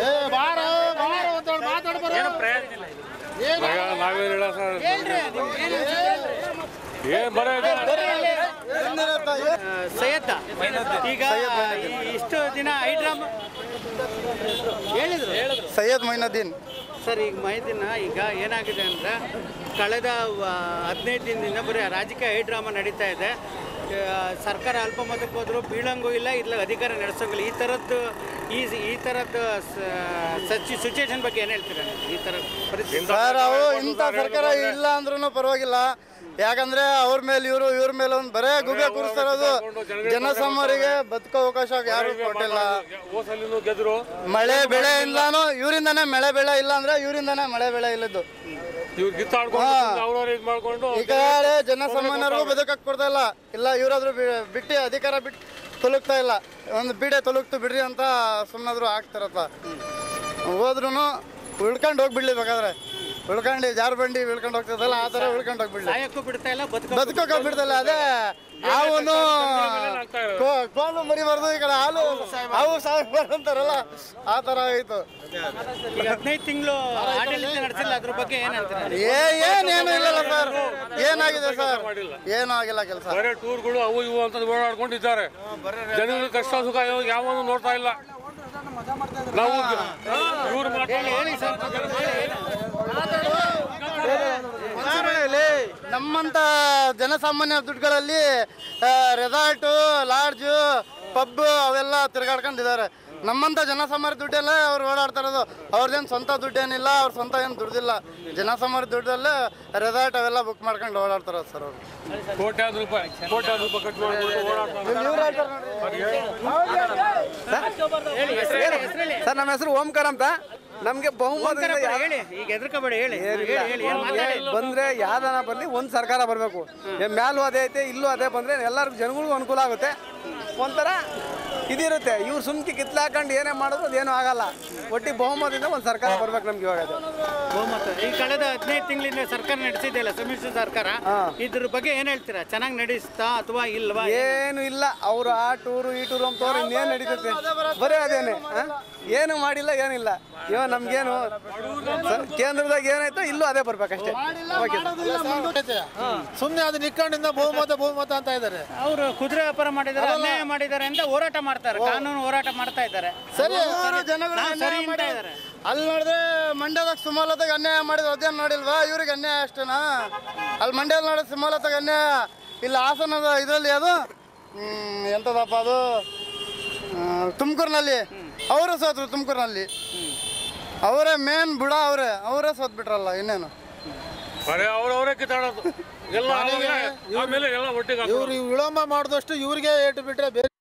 ಏನು ಪ್ರಯೋಜನ ಇಲ್ಲ ಇದು ನಾವೇನು ಹೇಳ ಸರ್ ಏನ್ ಬರೋ ಸೈಯದ್ದ ಈಗ ಈ ಇಷ್ಟು ದಿನ ಹೈಡ್ರಾಮಾ ಹೇಳಿದ್ರು ಸೈಯದ್ ಮೊಯ್ನುದ್ದೀನ್ ಸರ್ ಈಗ ಮೈದಿನ ಈಗ ಏನಾಗಿದೆ ಅಂದರೆ ಕಳೆದ ವ- ಹದಿನೈದು ದಿನದಿಂದ ಬರೀ ರಾಜಕೀಯ ಹೈಡ್ರಾಮಾ ನಡೀತಾ ಇದೆ ಆ, ಸರ್ಕಾರ ಅಲ್ಪಮತಕ್ಕೆ ಹೋದ್ರು ಬೀಳಂಗೂ ಇಲ್ಲ ಇಲ್ಲ ಅಧಿಕಾರ ನಡೆಸೋಂಗಿಲ್ಲ ಈ ಥರದ್ದು ಈ ಈ ಥರದ್ದು ಸಚಿ ಸಿಚುವೇಶನ್ ಬಗ್ಗೆ ಏನು ಹೇಳ್ತೀರಾ ನೀವು? ಈ ಥರ ಪರಿಸ್ಥಿತಿ ಸರ್ ಅವು ಇಂಥ ಸರ್ಕಾರ ಇಲ್ಲ ಅಂದ್ರೂ ಪರವಾಗಿಲ್ಲ ಯಾಕಂದ್ರೆ ಅವ್ರ ಮೇಲೆ ಇವರು ಇವ್ರ ಮೇಲೆ ಒಂದು ಬರೇ ಗುಬೆ ಕೂರಿಸ್ತಿರೋದು ಜನಸಾಮಾನ್ಯರಿಗೆ ಬದುಕೋ ಅವಕಾಶ ಯಾರು ಕೊಟ್ಟಿಲ್ಲ ಗೆದ್ರು ಮಳೆ ಬೆಳೆ ಇಲ್ಲಾನು ಇವರಿಂದಾನೇ ಮಳೆ ಬೆಳೆ ಇಲ್ಲ ಅಂದ್ರೆ ಇವರಿಂದಾನೇ ಮಳೆ ಬೆಳೆ ಇಲ್ಲದ್ದು ಇವ್ರು ಗಿತ್ತಾಡ್ಕೊಂಡು ಅವ್ರವ್ರು ಇದು ಮಾಡ್ಕೊಂಡು ಈ ಕಡೆ ಜನಸಾಮಾನ್ಯರಿಗೂ ಬದುಕಕ್ಕೆ ಕೊಡ್ತಾ ಇಲ್ಲ ಇಲ್ಲ ಇವರಾದ್ರೂ ಬಿಟ್ಟು ಅಧಿಕಾರ ಬಿಟ್ಟು ತೊಲಗ್ತಾ ಇಲ್ಲ ಒಂದು ಬೀಡೆ ತೊಲಗ್ತು ಬಿಡ್ರಿ ಅಂತ ಸುಮ್ಮನಾದ್ರು ಆಗ್ತಾರತ್ತ ಹೋದ್ರೂ ಉಳ್ಕೊಂಡು ಹೋಗ್ಬಿಡ್ಲಿ ಬೇಕಾದ್ರೆ ಉಳ್ಕೊಂಡು ಜಾರ್ ಬಂಡಿ ಉಳ್ಕೊಂಡು ಹೋಗ್ತದಲ್ಲ ಆ ಥರ ಉಳ್ಕೊಂಡು ಹೋಗ್ಬಿಡ್ಲಿ ಸಾಯಕ್ಕೂ ಬಿಡ್ತಾ ಇಲ್ಲ ಬದುಕ ಬದುಕೋಕೆ ಬಿಡ್ತಲ್ಲ ಅದೇ ಹಾವನ್ನು ಕೋ- ಕೋಲು ಮರಿಬಾರ್ದು ಈ ಕಡೆ ಹಾಲು ಹಾವು ಸಾಯ್ಬಾರ್ದು ಅಂತಾರಲ್ಲ ಆ ಥರ ಆಯಿತು ಈಗ ಹದಿನೈದು ತಿಂಗಳು ಆಡಳಿತ ನಡೆಸಿಲ್ಲ ಅದ್ರ ಬಗ್ಗೆ ಏನು ಹೇಳ್ತೀರಾ ಏ ಏನೇನು ಇಲ್ಲಲ್ಲ ಸರ್ ಏನಾಗಿದೆ ಸರ್ ಏನೂ ಆಗಿಲ್ಲ ಕೆಲಸ ಬರೇ ಟೂರ್ಗಳು ಅವು ಇವು ಅಂತ ಓಡಾಡ್ಕೊಂಡಿದ್ದಾರೆ ಜನಗಳಿಗೆ ಕಷ್ಟ ಸುಖ ಯಾವನು ನೋಡ್ತಾ ಇಲ್ಲ ನಾವು ಇವ್ರು ಹೇಳಿ ಸರ್ ನಮ್ಮಂತ ಜನಸಾಮಾನ್ಯ ದುಡ್ಡುಗಳಲ್ಲಿ ರೆಸಾರ್ಟು ಲಾಡ್ಜು ಪಬ್ ಅವೆಲ್ಲ ತಿರ್ಗಾಡ್ಕೊಂಡಿದ್ದಾರೆ ನಮ್ಮಂತ ಜನಸಾಮಾನ್ಯ ದುಡ್ಡಲ್ಲೇ ಅವ್ರು ಓಡಾಡ್ತಾ ಇರೋದು ಅವ್ರದ್ದೇನು ಸ್ವಂತ ದುಡ್ಡೇನಿಲ್ಲ ಅವ್ರ ಸ್ವಂತ ಏನು ದುಡ್ದಿಲ್ಲ ಜನಸಾಮಾನ್ಯ ದುಡ್ಡಲ್ಲೇ ರೆಸಾರ್ಟ್ ಅವೆಲ್ಲ ಬುಕ್ ಮಾಡ್ಕೊಂಡು ಓಡಾಡ್ತಾರೆ ಸರ್ ಅವರು ಕೋಟ್ಯಾಂತರ ರೂಪಾಯಿ ಕೋಟ್ಯಾಂತರ ರೂಪಾಯಿ ಖರ್ಚು ಮಾಡ್ಕೊಂಡು ಸರ್ ನಮ್ಮ ಹೆಸರು ಓಂಕಾರ ಅಂತ ನಮಗೆ ಬಹುಮತದಿಂದ ಓಂಕಾರ ಯಾವ- ಹೇಳಿ ಈಗ ಎದ್ರಕೋಬೇಡಿ ಹೇಳಿ ಏನಿಲ್ಲ. ಹೇಳಿ ಹೇಳಿ ಏನು ಮಾತಾಡಿ ಬಂದ್ರೆ ಯಾವ್ದನ ಬರ್ಲಿ ಒಂದ್ ಸರ್ಕಾರ ಬರಬೇಕು ಮೇಲೂ ಅದೇ ಐತೆ ಇಲ್ಲೂ ಅದೇ ಬಂದ್ರೆ ಎಲ್ಲರಿಗೂ ಜನಗಳಿಗೂ ಅನುಕೂಲ ಆಗುತ್ತೆ ಒಂಥರ ಇದಿರುತ್ತೆ ಇವ್ರು ಸುಮ್ಕಿ ಕಿತ್ಲಾಕೊಂಡು ಏನೇ ಮಾಡಿದ್ರು ಅದೇನೂ ಆಗಲ್ಲ ಒಟ್ಟಿಗೆ ಬಹುಮತದಿಂದ ಒಂದು ಸರ್ಕಾರ ಬರ್ಬೇಕು ನಮ್ಗೆ ಇವಾಗ ಅದು ಬಹುಮತ ಈ ಕಳೆದ ಹದಿನೈದು ತಿಂಗಳಿಂದ ಸರ್ಕಾರ ನಡೆಸಿದೆಯಲ್ಲ ಸಮ್ಮಿಶ್ರ ಸರ್ಕಾರ ಇದ್ರ ಬಗ್ಗೆ ಏನ್ ಹೇಳ್ತೀರಾ ಚೆನ್ನಾಗಿ ನಡೆಸ್ತಾ ಅಥವಾ ಇಲ್ವಾ ಏನು ಇಲ್ಲ ಅವರು ಆ ಟೂರು ಈ ಟೂರು ಅಂತ ಅವ್ರು ಇನ್ನೇನು ನಡೀತೈತೆ ಬರೀ ಅದೇನೆ ಆ? ಏನು ಮಾಡಿಲ್ಲ ಏನಿಲ್ಲ ಇವ ನಮ್ಗೇನು ಸ- ಕೇಂದ್ರದಾಗ ಏನಾಯ್ತೋ ಇಲ್ಲೂ ಅದೇ ಬರ್ಬೇಕಷ್ಟೇ ಓಕೆ ಸುಮ್ಮನೆ ಅದು ನಿಕ್ಕೊಂಡಿಂದ ಬಹುಮತ ಬಹುಮತ ಅಂತ ಇದ್ದಾರೆ ಅವರು ಕುದುರೆ ವ್ಯಾಪಾರ ಮಾಡಿದ್ದಾರೆ ಅನ್ಯಾಯ ಮಾಡಿದ್ದಾರೆ ಅಂತ ಹೋರಾಟ ಮಾಡ್ತಾರೆ ಕಾನೂನು ಹೋರಾಟ ಮಾಡ್ತಾ ಇದ್ದಾರೆ ಸರಿ ನಾವು ಜನಗಳು ಸರಿ ಅನ್ಯಾಯ ಅಂತ ಮಾಡಿ ಇದ್ದಾರೆ ಅಲ್ಲಿ ನೋಡಿದ್ರೆ ಮಂಡ್ಯದಾಗ ಸುಮಲತಾಗ ಅನ್ಯಾಯ ಮಾಡಿದ್ರು ಅದೇನು ನೋಡಿಲ್ವಾ ಇವ್ರಿಗೆ ಅನ್ಯಾಯ ಅಷ್ಟೇನಾ ಅಲ್ಲಿ ಮಂಡ್ಯದಲ್ಲಿ ನೋಡಿದ್ರೆ ಸುಮಲತಾಗ ಅನ್ಯಾಯ ಇಲ್ಲಿ ಹಾಸನದ ಇದರಲ್ಲಿ ಅದು ಹ್ಮ್, ಎಂಥದಪ್ಪ ಅದು ತುಮಕೂರಿನಲ್ಲಿ ಅವರೇ ಸೋತ್ರು ತುಮಕೂರಿನಲ್ಲಿ ಅವರೇ ಮೇನ್ ಬುಡ ಅವರೇ ಅವರೇ ಸೋತ್ ಬಿಟ್ರಲ್ಲ ಇನ್ನೇನು ಅವ್ರವರೇ ಕಿತ್ತಾಡೋದು ಎಲ್ಲ ಆಮೇಲೆ ಎಲ್ಲ ಒಟ್ಟಿಗೆ ಇವ್ರು ವಿಳಂಬ ಮಾಡಿದಷ್ಟು ಇವ್ರಿಗೆ ಏಟು ಬಿಟ್ರೆ ಬೇರೆ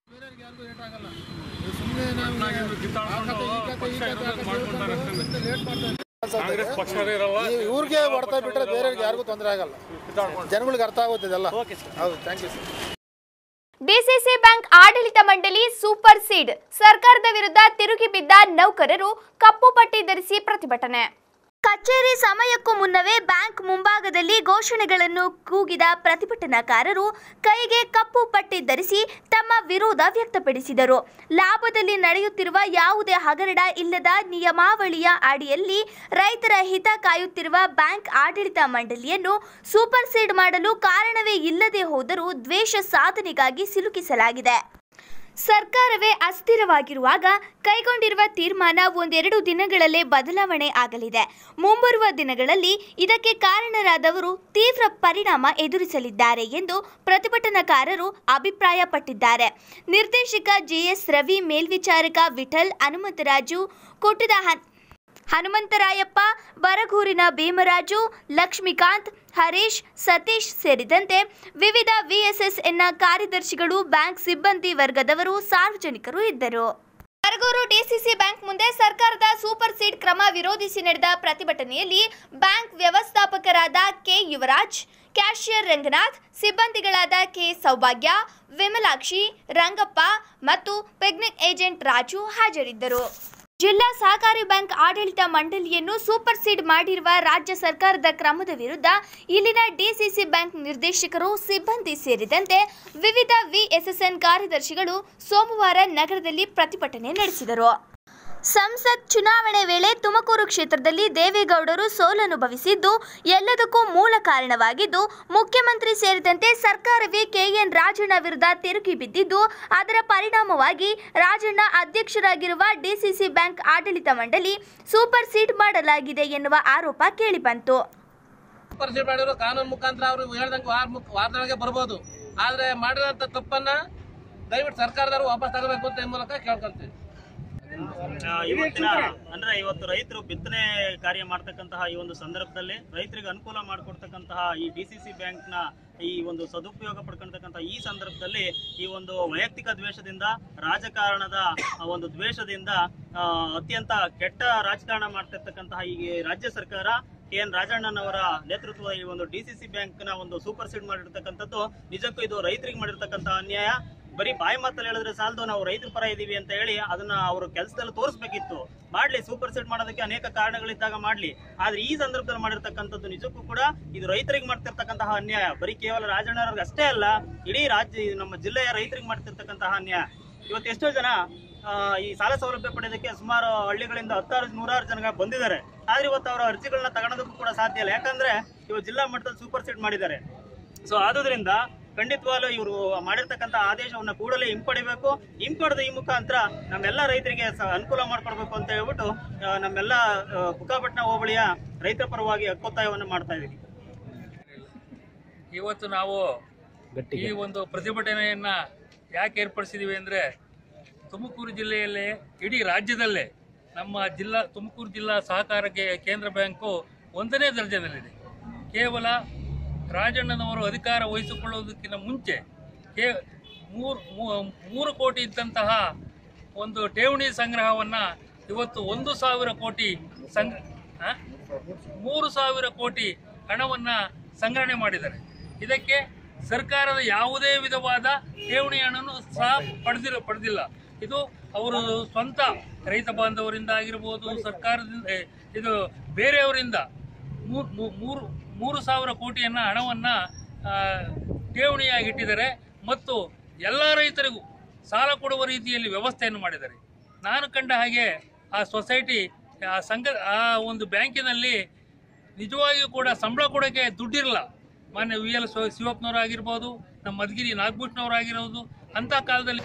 ಈ- ಇವ್ರಿಗೆ ಹೊಡ್ತಾ ಬಿಟ್ರೆ ಬೇರೆಯವ್ರಿಗೆ ಯಾರಿಗೂ ತೊಂದರೆ ಆಗಲ್ಲ ಜನಗಳಿಗೆ ಅರ್ಥ ಆಗುತ್ತೆ ಇದೆಲ್ಲ ಹೌದು thank you sir DCC bank ಆಡಳಿತ ಮಂಡಳಿ ಸೂಪರ್ ಸೀಡ್ ಸರ್ಕಾರದ ವಿರುದ್ಧ ತಿರುಗಿ ಬಿದ್ದ ನೌಕರರು ಕಪ್ಪು ಪಟ್ಟಿ ಧರಿಸಿ ಪ್ರತಿಭಟನೆ ಕಚೇರಿ ಸಮಯಕ್ಕೂ ಮುನ್ನವೇ ಬ್ಯಾಂಕ್ ಮುಂಭಾಗದಲ್ಲಿ ಘೋಷಣೆಗಳನ್ನು ಕೂಗಿದ ಪ್ರತಿಭಟನಾಕಾರರು ಕೈಗೆ ಕಪ್ಪು ಪಟ್ಟಿ ಧರಿಸಿ ತಮ್ಮ ವಿರೋಧ ವ್ಯಕ್ತಪಡಿಸಿದರು ಲಾಭದಲ್ಲಿ ನಡೆಯುತ್ತಿರುವ ಯಾವುದೇ ಹಗರಣ ಇಲ್ಲದ ನಿಯಮಾವಳಿಯ ಅಡಿಯಲ್ಲಿ ರೈತರ ಹಿತ ಕಾಯುತ್ತಿರುವ ಬ್ಯಾಂಕ್ ಆಡಳಿತ ಮಂಡಳಿಯನ್ನು ಸೂಪರ್ ಸೀಡ್ ಮಾಡಲು ಕಾರಣವೇ ಇಲ್ಲದೆ ಹೋದರೂ ದ್ವೇಷ ಸಾಧನೆಗಾಗಿ ಸಿಲುಕಿಸಲಾಗಿದೆ ಸರ್ಕಾರವೇ ಅಸ್ಥಿರವಾಗಿರುವಾಗ ಕೈಗೊಂಡಿರುವ ತೀರ್ಮಾನ ಒಂದೆರಡು ದಿನಗಳಲ್ಲೇ ಬದಲಾವಣೆ ಆಗಲಿದೆ ಮುಂಬರುವ ದಿನಗಳಲ್ಲಿ ಇದಕ್ಕೆ ಕಾರಣರಾದವರು ತೀವ್ರ ಪರಿಣಾಮ ಎದುರಿಸಲಿದ್ದಾರೆ ಎಂದು ಪ್ರತಿಭಟನಾಕಾರರು ಅಭಿಪ್ರಾಯಪಟ್ಟಿದ್ದಾರೆ ನಿರ್ದೇಶಕ ಜಿಎಸ್ ರವಿ ಮೇಲ್ವಿಚಾರಕ ವಿಠಲ್ ಹನುಮಂತರಾಜು ಕೊಟ್ಟದ ಹನ್ ಹನುಮಂತರಾಯಪ್ಪ ಬರಗೂರಿನ ಭೀಮರಾಜು ಲಕ್ಷ್ಮೀಕಾಂತ್ ಹರೀಶ್ ಸತೀಶ್ ಸೇರಿದಂತೆ ವಿವಿಧ ವಿಎಸ್ಎಸ್ಎನ್ನ ಕಾರ್ಯದರ್ಶಿಗಳು ಬ್ಯಾಂಕ್ ಸಿಬ್ಬಂದಿ ವರ್ಗದವರು ಸಾರ್ವಜನಿಕರು ಇದ್ದರು ಬರಗೂರು ಡಿಸಿಸಿ ಬ್ಯಾಂಕ್ ಮುಂದೆ ಸರ್ಕಾರದ ಸೂಪರ್ ಸೀಡ್ ಕ್ರಮ ವಿರೋಧಿಸಿ ನಡೆದ ಪ್ರತಿಭಟನೆಯಲ್ಲಿ ಬ್ಯಾಂಕ್ ವ್ಯವಸ್ಥಾಪಕರಾದ ಕೆ ಯುವರಾಜ್ ಕ್ಯಾಶಿಯರ್ ರಂಗನಾಥ್ ಸಿಬ್ಬಂದಿಗಳಾದ ಕೆ ಸೌಭಾಗ್ಯ ವಿಮಲಾಕ್ಷಿ ರಂಗಪ್ಪ ಮತ್ತು ಪೆಗ್ನಿಕ್ ಏಜೆಂಟ್ ರಾಜು ಹಾಜರಿದ್ದರು ಜಿಲ್ಲಾ ಸಹಕಾರಿ ಬ್ಯಾಂಕ್ ಆಡಳಿತ ಮಂಡಳಿಯನ್ನು ಸೂಪರ್ ಸೀಡ್ ಮಾಡಿರುವ ರಾಜ್ಯ ಸರ್ಕಾರದ ಕ್ರಮದ ವಿರುದ್ಧ ಇಲ್ಲಿನ ಡಿಸಿಸಿ ಬ್ಯಾಂಕ್ ನಿರ್ದೇಶಕರು ಸಿಬ್ಬಂದಿ ಸೇರಿದಂತೆ ವಿವಿಧ ವಿಎಸ್ಎಸ್ಎನ್ ಕಾರ್ಯದರ್ಶಿಗಳು ಸೋಮವಾರ ನಗರದಲ್ಲಿ ಪ್ರತಿಭಟನೆ ನಡೆಸಿದರು ಸಂಸತ್ ಚುನಾವಣೆ ವೇಳೆ ತುಮಕೂರು ಕ್ಷೇತ್ರದಲ್ಲಿ ದೇವೇಗೌಡರು ಸೋಲನುಭವಿಸಿದ್ದು ಎಲ್ಲದಕ್ಕೂ ಮೂಲ ಕಾರಣವಾಗಿದ್ದು ಮುಖ್ಯಮಂತ್ರಿ ಸೇರಿದಂತೆ ಸರ್ಕಾರವೇ ಕೆಎನ್ ರಾಜಣ್ಣ ವಿರುದ್ಧ ತಿರುಗಿ ಬಿದ್ದಿದ್ದು ಅದರ ಪರಿಣಾಮವಾಗಿ ರಾಜಣ್ಣ ಅಧ್ಯಕ್ಷರಾಗಿರುವ ಡಿಸಿಸಿ ಬ್ಯಾಂಕ್ ಆಡಳಿತ ಮಂಡಳಿ ಸೂಪರ್ ಸೀಡ್ ಮಾಡಲಾಗಿದೆ ಎನ್ನುವ ಆರೋಪ ಕೇಳಿಬಂತು ಪರಿಶೀಲನೆ ಮಾಡಿರೋ ಕಾನೂನು ಮುಖಾಂತರ ಅವರು ಹೇಳ್ದಂಗೆ ವಾರ ಮುಖ ವಾರದೊಳಗೆ ಬರ್ಬೋದು ಆದ್ರೆ ಮಾಡಿರೋಂಥ ತಪ್ಪನ್ನ ದಯವಿಟ್ಟು ಸರ್ಕಾರದವರು ವಾಪಸ್ ತಗೋಬೇಕು ಅಂತ ಈ ಮೂಲಕ ಕೇಳ್ಕೊಂತೀವಿ ಆ, ಇವತ್ತಿನ ಅಂದ್ರೆ ಇವತ್ತು ರೈತರು ಬಿತ್ತನೆ ಕಾರ್ಯ ಮಾಡ್ತಕ್ಕಂತಹ ಈ ಒಂದು ಸಂದರ್ಭದಲ್ಲಿ ರೈತರಿಗೆ ಅನುಕೂಲ ಮಾಡಿಕೊಡ್ತಕ್ಕಂತಹ ಈ ಡಿ ಸಿ ಸಿ ಬ್ಯಾಂಕ್ನ ಈ ಒಂದು ಸದುಪಯೋಗ ಪಡ್ಕೊಳ್ತಕ್ಕಂಥ ಈ ಸಂದರ್ಭದಲ್ಲಿ ಈ ಒಂದು ವೈಯಕ್ತಿಕ ದ್ವೇಷದಿಂದ ರಾಜಕಾರಣದ ಆ ಒಂದು ದ್ವೇಷದಿಂದ ಆ, ಅತ್ಯಂತ ಕೆಟ್ಟ ರಾಜಕಾರಣ ಮಾಡ್ತಿರ್ತಕ್ಕಂತಹ ಈ ರಾಜ್ಯ ಸರ್ಕಾರ ಕೆ ಎನ್ ರಾಜಣ್ಣನವರ ನೇತೃತ್ವದ ಈ ಒಂದು ಡಿ ಸಿ ಸಿ ಬ್ಯಾಂಕ್ನ ಒಂದು ಸೂಪರ್ ಸೀಡ್ ಮಾಡಿರ್ತಕ್ಕಂಥದ್ದು ನಿಜಕ್ಕೂ ಇದು ರೈತರಿಗೆ ಮಾಡಿರ್ತಕ್ಕಂಥ ಅನ್ಯಾಯ ಬರೀ ಬಾಯಿ ಮಾತಲ್ಲಿ ಹೇಳಿದ್ರೆ ಸಾಲದು ನಾವು ರೈತರ ಪರ ಇದೀವಿ ಅಂತ ಹೇಳಿ ಅದನ್ನ ಅವರು ಕೆಲಸದಲ್ಲಿ ತೋರಿಸ್ಬೇಕಿತ್ತು ಮಾಡ್ಲಿ ಸೂಪರ್ ಸೆಟ್ ಮಾಡೋದಕ್ಕೆ ಅನೇಕ ಕಾರಣಗಳಿದ್ದಾಗ ಮಾಡ್ಲಿ ಆದ್ರೆ ಈ ಸಂದರ್ಭದಲ್ಲಿ ಮಾಡಿರ್ತಕ್ಕಂಥದ್ದು ನಿಜಕ್ಕೂ ಕೂಡ ಇದು ರೈತರಿಗೆ ಮಾಡ್ತಿರ್ತಕ್ಕಂತಹ ಅನ್ಯಾಯ ಬರೀ ಕೇವಲ ರಾಜಣ್ಣವ್ರಿಗೆ ಅಷ್ಟೇ ಅಲ್ಲ ಇಡೀ ರಾಜ್ಯ ನಮ್ಮ ಜಿಲ್ಲೆಯ ರೈತರಿಗೆ ಮಾಡ್ತಿರ್ತಕ್ಕಂತಹ ಅನ್ಯಾಯ ಇವತ್ತು ಎಷ್ಟೋ ಜನ ಆ, ಈ ಸಾಲ ಸೌಲಭ್ಯ ಪಡೆಯೋದಕ್ಕೆ ಸುಮಾರು ಹಳ್ಳಿಗಳಿಂದ ಹತ್ತಾರು ನೂರಾರು ಜನ ಬಂದಿದ್ದಾರೆ ಆದ್ರೆ ಇವತ್ತು ಅವರ ಅರ್ಜಿಗಳನ್ನ ತಗೊಳೋದಕ್ಕೂ ಕೂಡ ಸಾಧ್ಯ ಇಲ್ಲ ಯಾಕಂದ್ರೆ ಇವತ್ತು ಜಿಲ್ಲಾ ಮಟ್ಟದಲ್ಲಿ ಸೂಪರ್ ಸೆಟ್ ಮಾಡಿದ್ದಾರೆ ಸೊ ಆದುದರಿಂದ ಖಂಡಿತವಾಗ್ಲೂ ಇವರು ಮಾಡಿರ್ತಕ್ಕಂಥ ಆದೇಶವನ್ನ ಕೂಡಲೇ ಹಿಂಪಡಿಬೇಕು ಹಿಂಪಡೆದ ಈ ಮುಖಾಂತರ ನಮ್ಮೆಲ್ಲ ರೈತರಿಗೆ ಸ- ಅನುಕೂಲ ಮಾಡ್ಕೊಡ್ಬೇಕು ಅಂತ ಹೇಳ್ಬಿಟ್ಟು ಆ, ನಮ್ಮೆಲ್ಲ ಆ, ಬುಕ್ಕಾಪಟ್ಟಣ ಹೋಬಳಿಯ ರೈತರ ಪರವಾಗಿ ಹಕ್ಕೊತ್ತಾಯವನ್ನು ಮಾಡ್ತಾ ಇದ್ದೀವಿ ಇವತ್ತು ನಾವು ಈ ಒಂದು ಪ್ರತಿಭಟನೆಯನ್ನ ಯಾಕೆ ಏರ್ಪಡಿಸಿದೀವಿ ಅಂದ್ರೆ ತುಮಕೂರು ಜಿಲ್ಲೆಯಲ್ಲೇ ಇಡೀ ರಾಜ್ಯದಲ್ಲೇ ನಮ್ಮ ಜಿಲ್ಲಾ ತುಮಕೂರು ಜಿಲ್ಲಾ ಸಹಕಾರ ಕೇ- ಕೇಂದ್ರ ಬ್ಯಾಂಕು ಒಂದನೇ ದರ್ಜೆಯಲ್ಲಿದೆ ಕೇವಲ ರಾಜಣ್ಣನವರು ಅಧಿಕಾರ ವಹಿಸಿಕೊಳ್ಳುವುದಕ್ಕಿಂತ ಮುಂಚೆ ಕೇ ಮೂರು ಮೂ- ಮೂರು ಕೋಟಿ ಇದ್ದಂತಹ ಒಂದು ಠೇವಣಿ ಸಂಗ್ರಹವನ್ನು ಇವತ್ತು ಒಂದು ಸಾವಿರ ಕೋಟಿ ಸಂಗ್ ಆ? ಮೂರು ಸಾವಿರ ಕೋಟಿ ಹಣವನ್ನು ಸಂಗ್ರಹಣೆ ಮಾಡಿದ್ದಾರೆ ಇದಕ್ಕೆ ಸರ್ಕಾರದ ಯಾವುದೇ ವಿಧವಾದ ಠೇವಣಿ ಹಣವನ್ನು ಸಹ ಪಡೆದಿರ ಪಡೆದಿಲ್ಲ ಇದು ಅವರು ಸ್ವಂತ ರೈತ ಬಾಂಧವರಿಂದ ಆಗಿರ್ಬೋದು ಸರ್ಕಾರದಿಂದ ಏ, ಇದು ಬೇರೆಯವರಿಂದ ಮೂರ್- ಮೂ- ಮೂರು ಮೂರು ಸಾವಿರ ಕೋಟಿಯನ್ನ ಹಣವನ್ನ ಆ, ಠೇವಣಿಯಾಗಿಟ್ಟಿದ್ದಾರೆ ಮತ್ತು ಎಲ್ಲ ರೈತರಿಗೂ ಸಾಲ ಕೊಡುವ ರೀತಿಯಲ್ಲಿ ವ್ಯವಸ್ಥೆಯನ್ನು ಮಾಡಿದ್ದಾರೆ ನಾನು ಕಂಡ ಹಾಗೆ ಆ ಸೊಸೈಟಿ ಆ ಸಂಘ ಆ ಒಂದು ಬ್ಯಾಂಕಿನಲ್ಲಿ ನಿಜವಾಗಿಯೂ ಕೂಡ ಸಂಬಳ ಕೊಡೋಕ್ಕೆ ದುಡ್ಡಿರಲ್ಲ ಮಾನ್ಯ ವಿ ಎಲ್ ಶಿವಪ್ಪನವರು ಆಗಿರ್ಬೋದು ನಮ್ಮ ಮಧುಗಿರಿ ನಾಗಭೂಷಣವ್ರು ಆಗಿರೋದು ಅಂಥ ಕಾಲದಲ್ಲಿ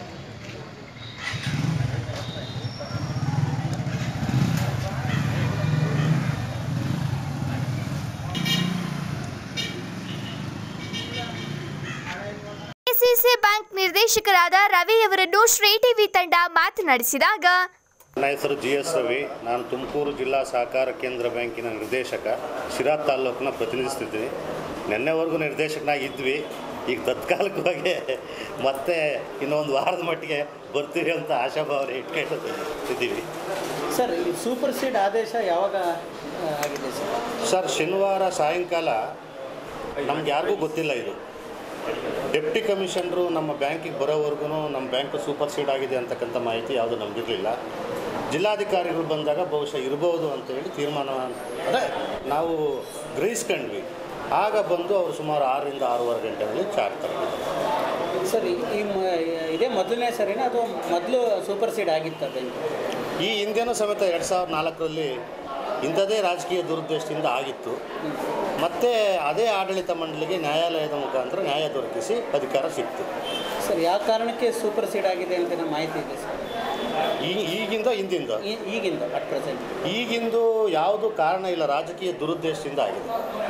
ಕೆಸಿಸಿ ಬ್ಯಾಂಕ್ ನಿರ್ದೇಶಕರಾದ ರವಿಯವರನ್ನು ಶ್ರೀ ಟಿವಿ ತಂಡ ಮಾತನಾಡಿಸಿದಾಗ ನನ್ನ ಹೆಸರು ಜಿ ಎಸ್ ರವಿ ನಾನು ತುಮಕೂರು ಜಿಲ್ಲಾ ಸಹಕಾರ ಕೇಂದ್ರ ಬ್ಯಾಂಕಿನ ನಿರ್ದೇಶಕ ಶಿರಾ ತಾಲ್ಲೂಕನ್ನ ಪ್ರತಿನಿಧಿಸ್ತಿದ್ದೀನಿ ನಿನ್ನೆವರೆಗೂ ನಿರ್ದೇಶಕನಾಗಿದ್ವಿ ಈಗ ತತ್ಕಾಲಿಕವಾಗಿ ಮತ್ತೆ ಇನ್ನೊಂದು ವಾರದ ಮಟ್ಟಿಗೆ ಬರ್ತೀವಿ ಅಂತ ಆಶಾಭಾವನೆ ಇಟ್ಕೊಂಡು ಇದ್ದೀವಿ ಸರ್ ಈ ಸೂಪರ್ ಸೀಡ್ ಆದೇಶ ಯಾವಾಗ ಆ, ಆಗಿದೆ ಸರ್ ಸರ್ ಶನಿವಾರ ಸಾಯಂಕಾಲ ನಮ್ಗೆ ಯಾರಿಗೂ ಗೊತ್ತಿಲ್ಲ ಇದು ಡೆಪ್ಟಿ ಕಮಿಷನರು ನಮ್ಮ ಬ್ಯಾಂಕಿಗೆ ಬರೋವರೆಗೂ ನಮ್ಮ ಬ್ಯಾಂಕ್ ಸೂಪರ್ ಸೀಡ್ ಆಗಿದೆ ಅಂತಕ್ಕಂಥ ಮಾಹಿತಿ ಯಾವುದು ನಮಗಿರಲಿಲ್ಲ ಜಿಲ್ಲಾಧಿಕಾರಿಗಳು ಬಂದಾಗ ಬಹುಶಃ ಇರ್ಬೋದು ಅಂತ ಹೇಳಿ ತೀರ್ಮಾನ ಅಂದರೆ ನಾವು ಗ್ರಹಿಸ್ಕೊಂಡ್ವಿ ಆಗ ಬಂದು ಅವರು ಸುಮಾರು ಆರರಿಂದ ಆರೂವರೆ ಗಂಟೆಗಳಲ್ಲಿ ಚಾರ್ಜ್ ತಗೊಂಡಿದ್ದಾರೆ ಸರ್ ಈ- ಈ ಮ- ಇದೇ ಮೊದಲನೇ ಸರಿನಾ ಅಥವಾ ಮೊದಲು ಸೂಪರ್ ಸೀಡ್ ಆಗಿತ್ತ ಬ್ಯಾಂಕ್ ಈ ಹಿಂದೆನೂ ಸಮೇತ ಎರಡು ಸಾವಿರದ ನಾಲ್ಕರಲ್ಲಿ ಇಂಥದೇ ರಾಜಕೀಯ ದುರುದ್ದೇಶದಿಂದ ಆಗಿತ್ತು ಮತ್ತೆ ಅದೇ ಆಡಳಿತ ಮಂಡಳಿಗೆ ನ್ಯಾಯಾಲಯದ ಮುಖಾಂತರ ನ್ಯಾಯ ದೊರಕಿಸಿ ಅಧಿಕಾರ ಸಿಕ್ತು ಸರ್ ಯಾವ ಕಾರಣಕ್ಕೆ ಸೂಪರ್ ಸೀಡ್ ಆಗಿದೆ ಅಂತ ನಮ್ಮ ಮಾಹಿತಿ ಇದೆ ಸರ್ ಈ ಈಗಿಂದ ಹಿಂದಿಂದ ಈ- ಈಗಿಂದ ಅಟ್ ಪ್ರೆಸೆಂಟ್ ಈಗಿಂದು ಯಾವುದು ಕಾರಣ ಇಲ್ಲ ರಾಜಕೀಯ ದುರುದ್ದೇಶದಿಂದ ಆಗಿದೆ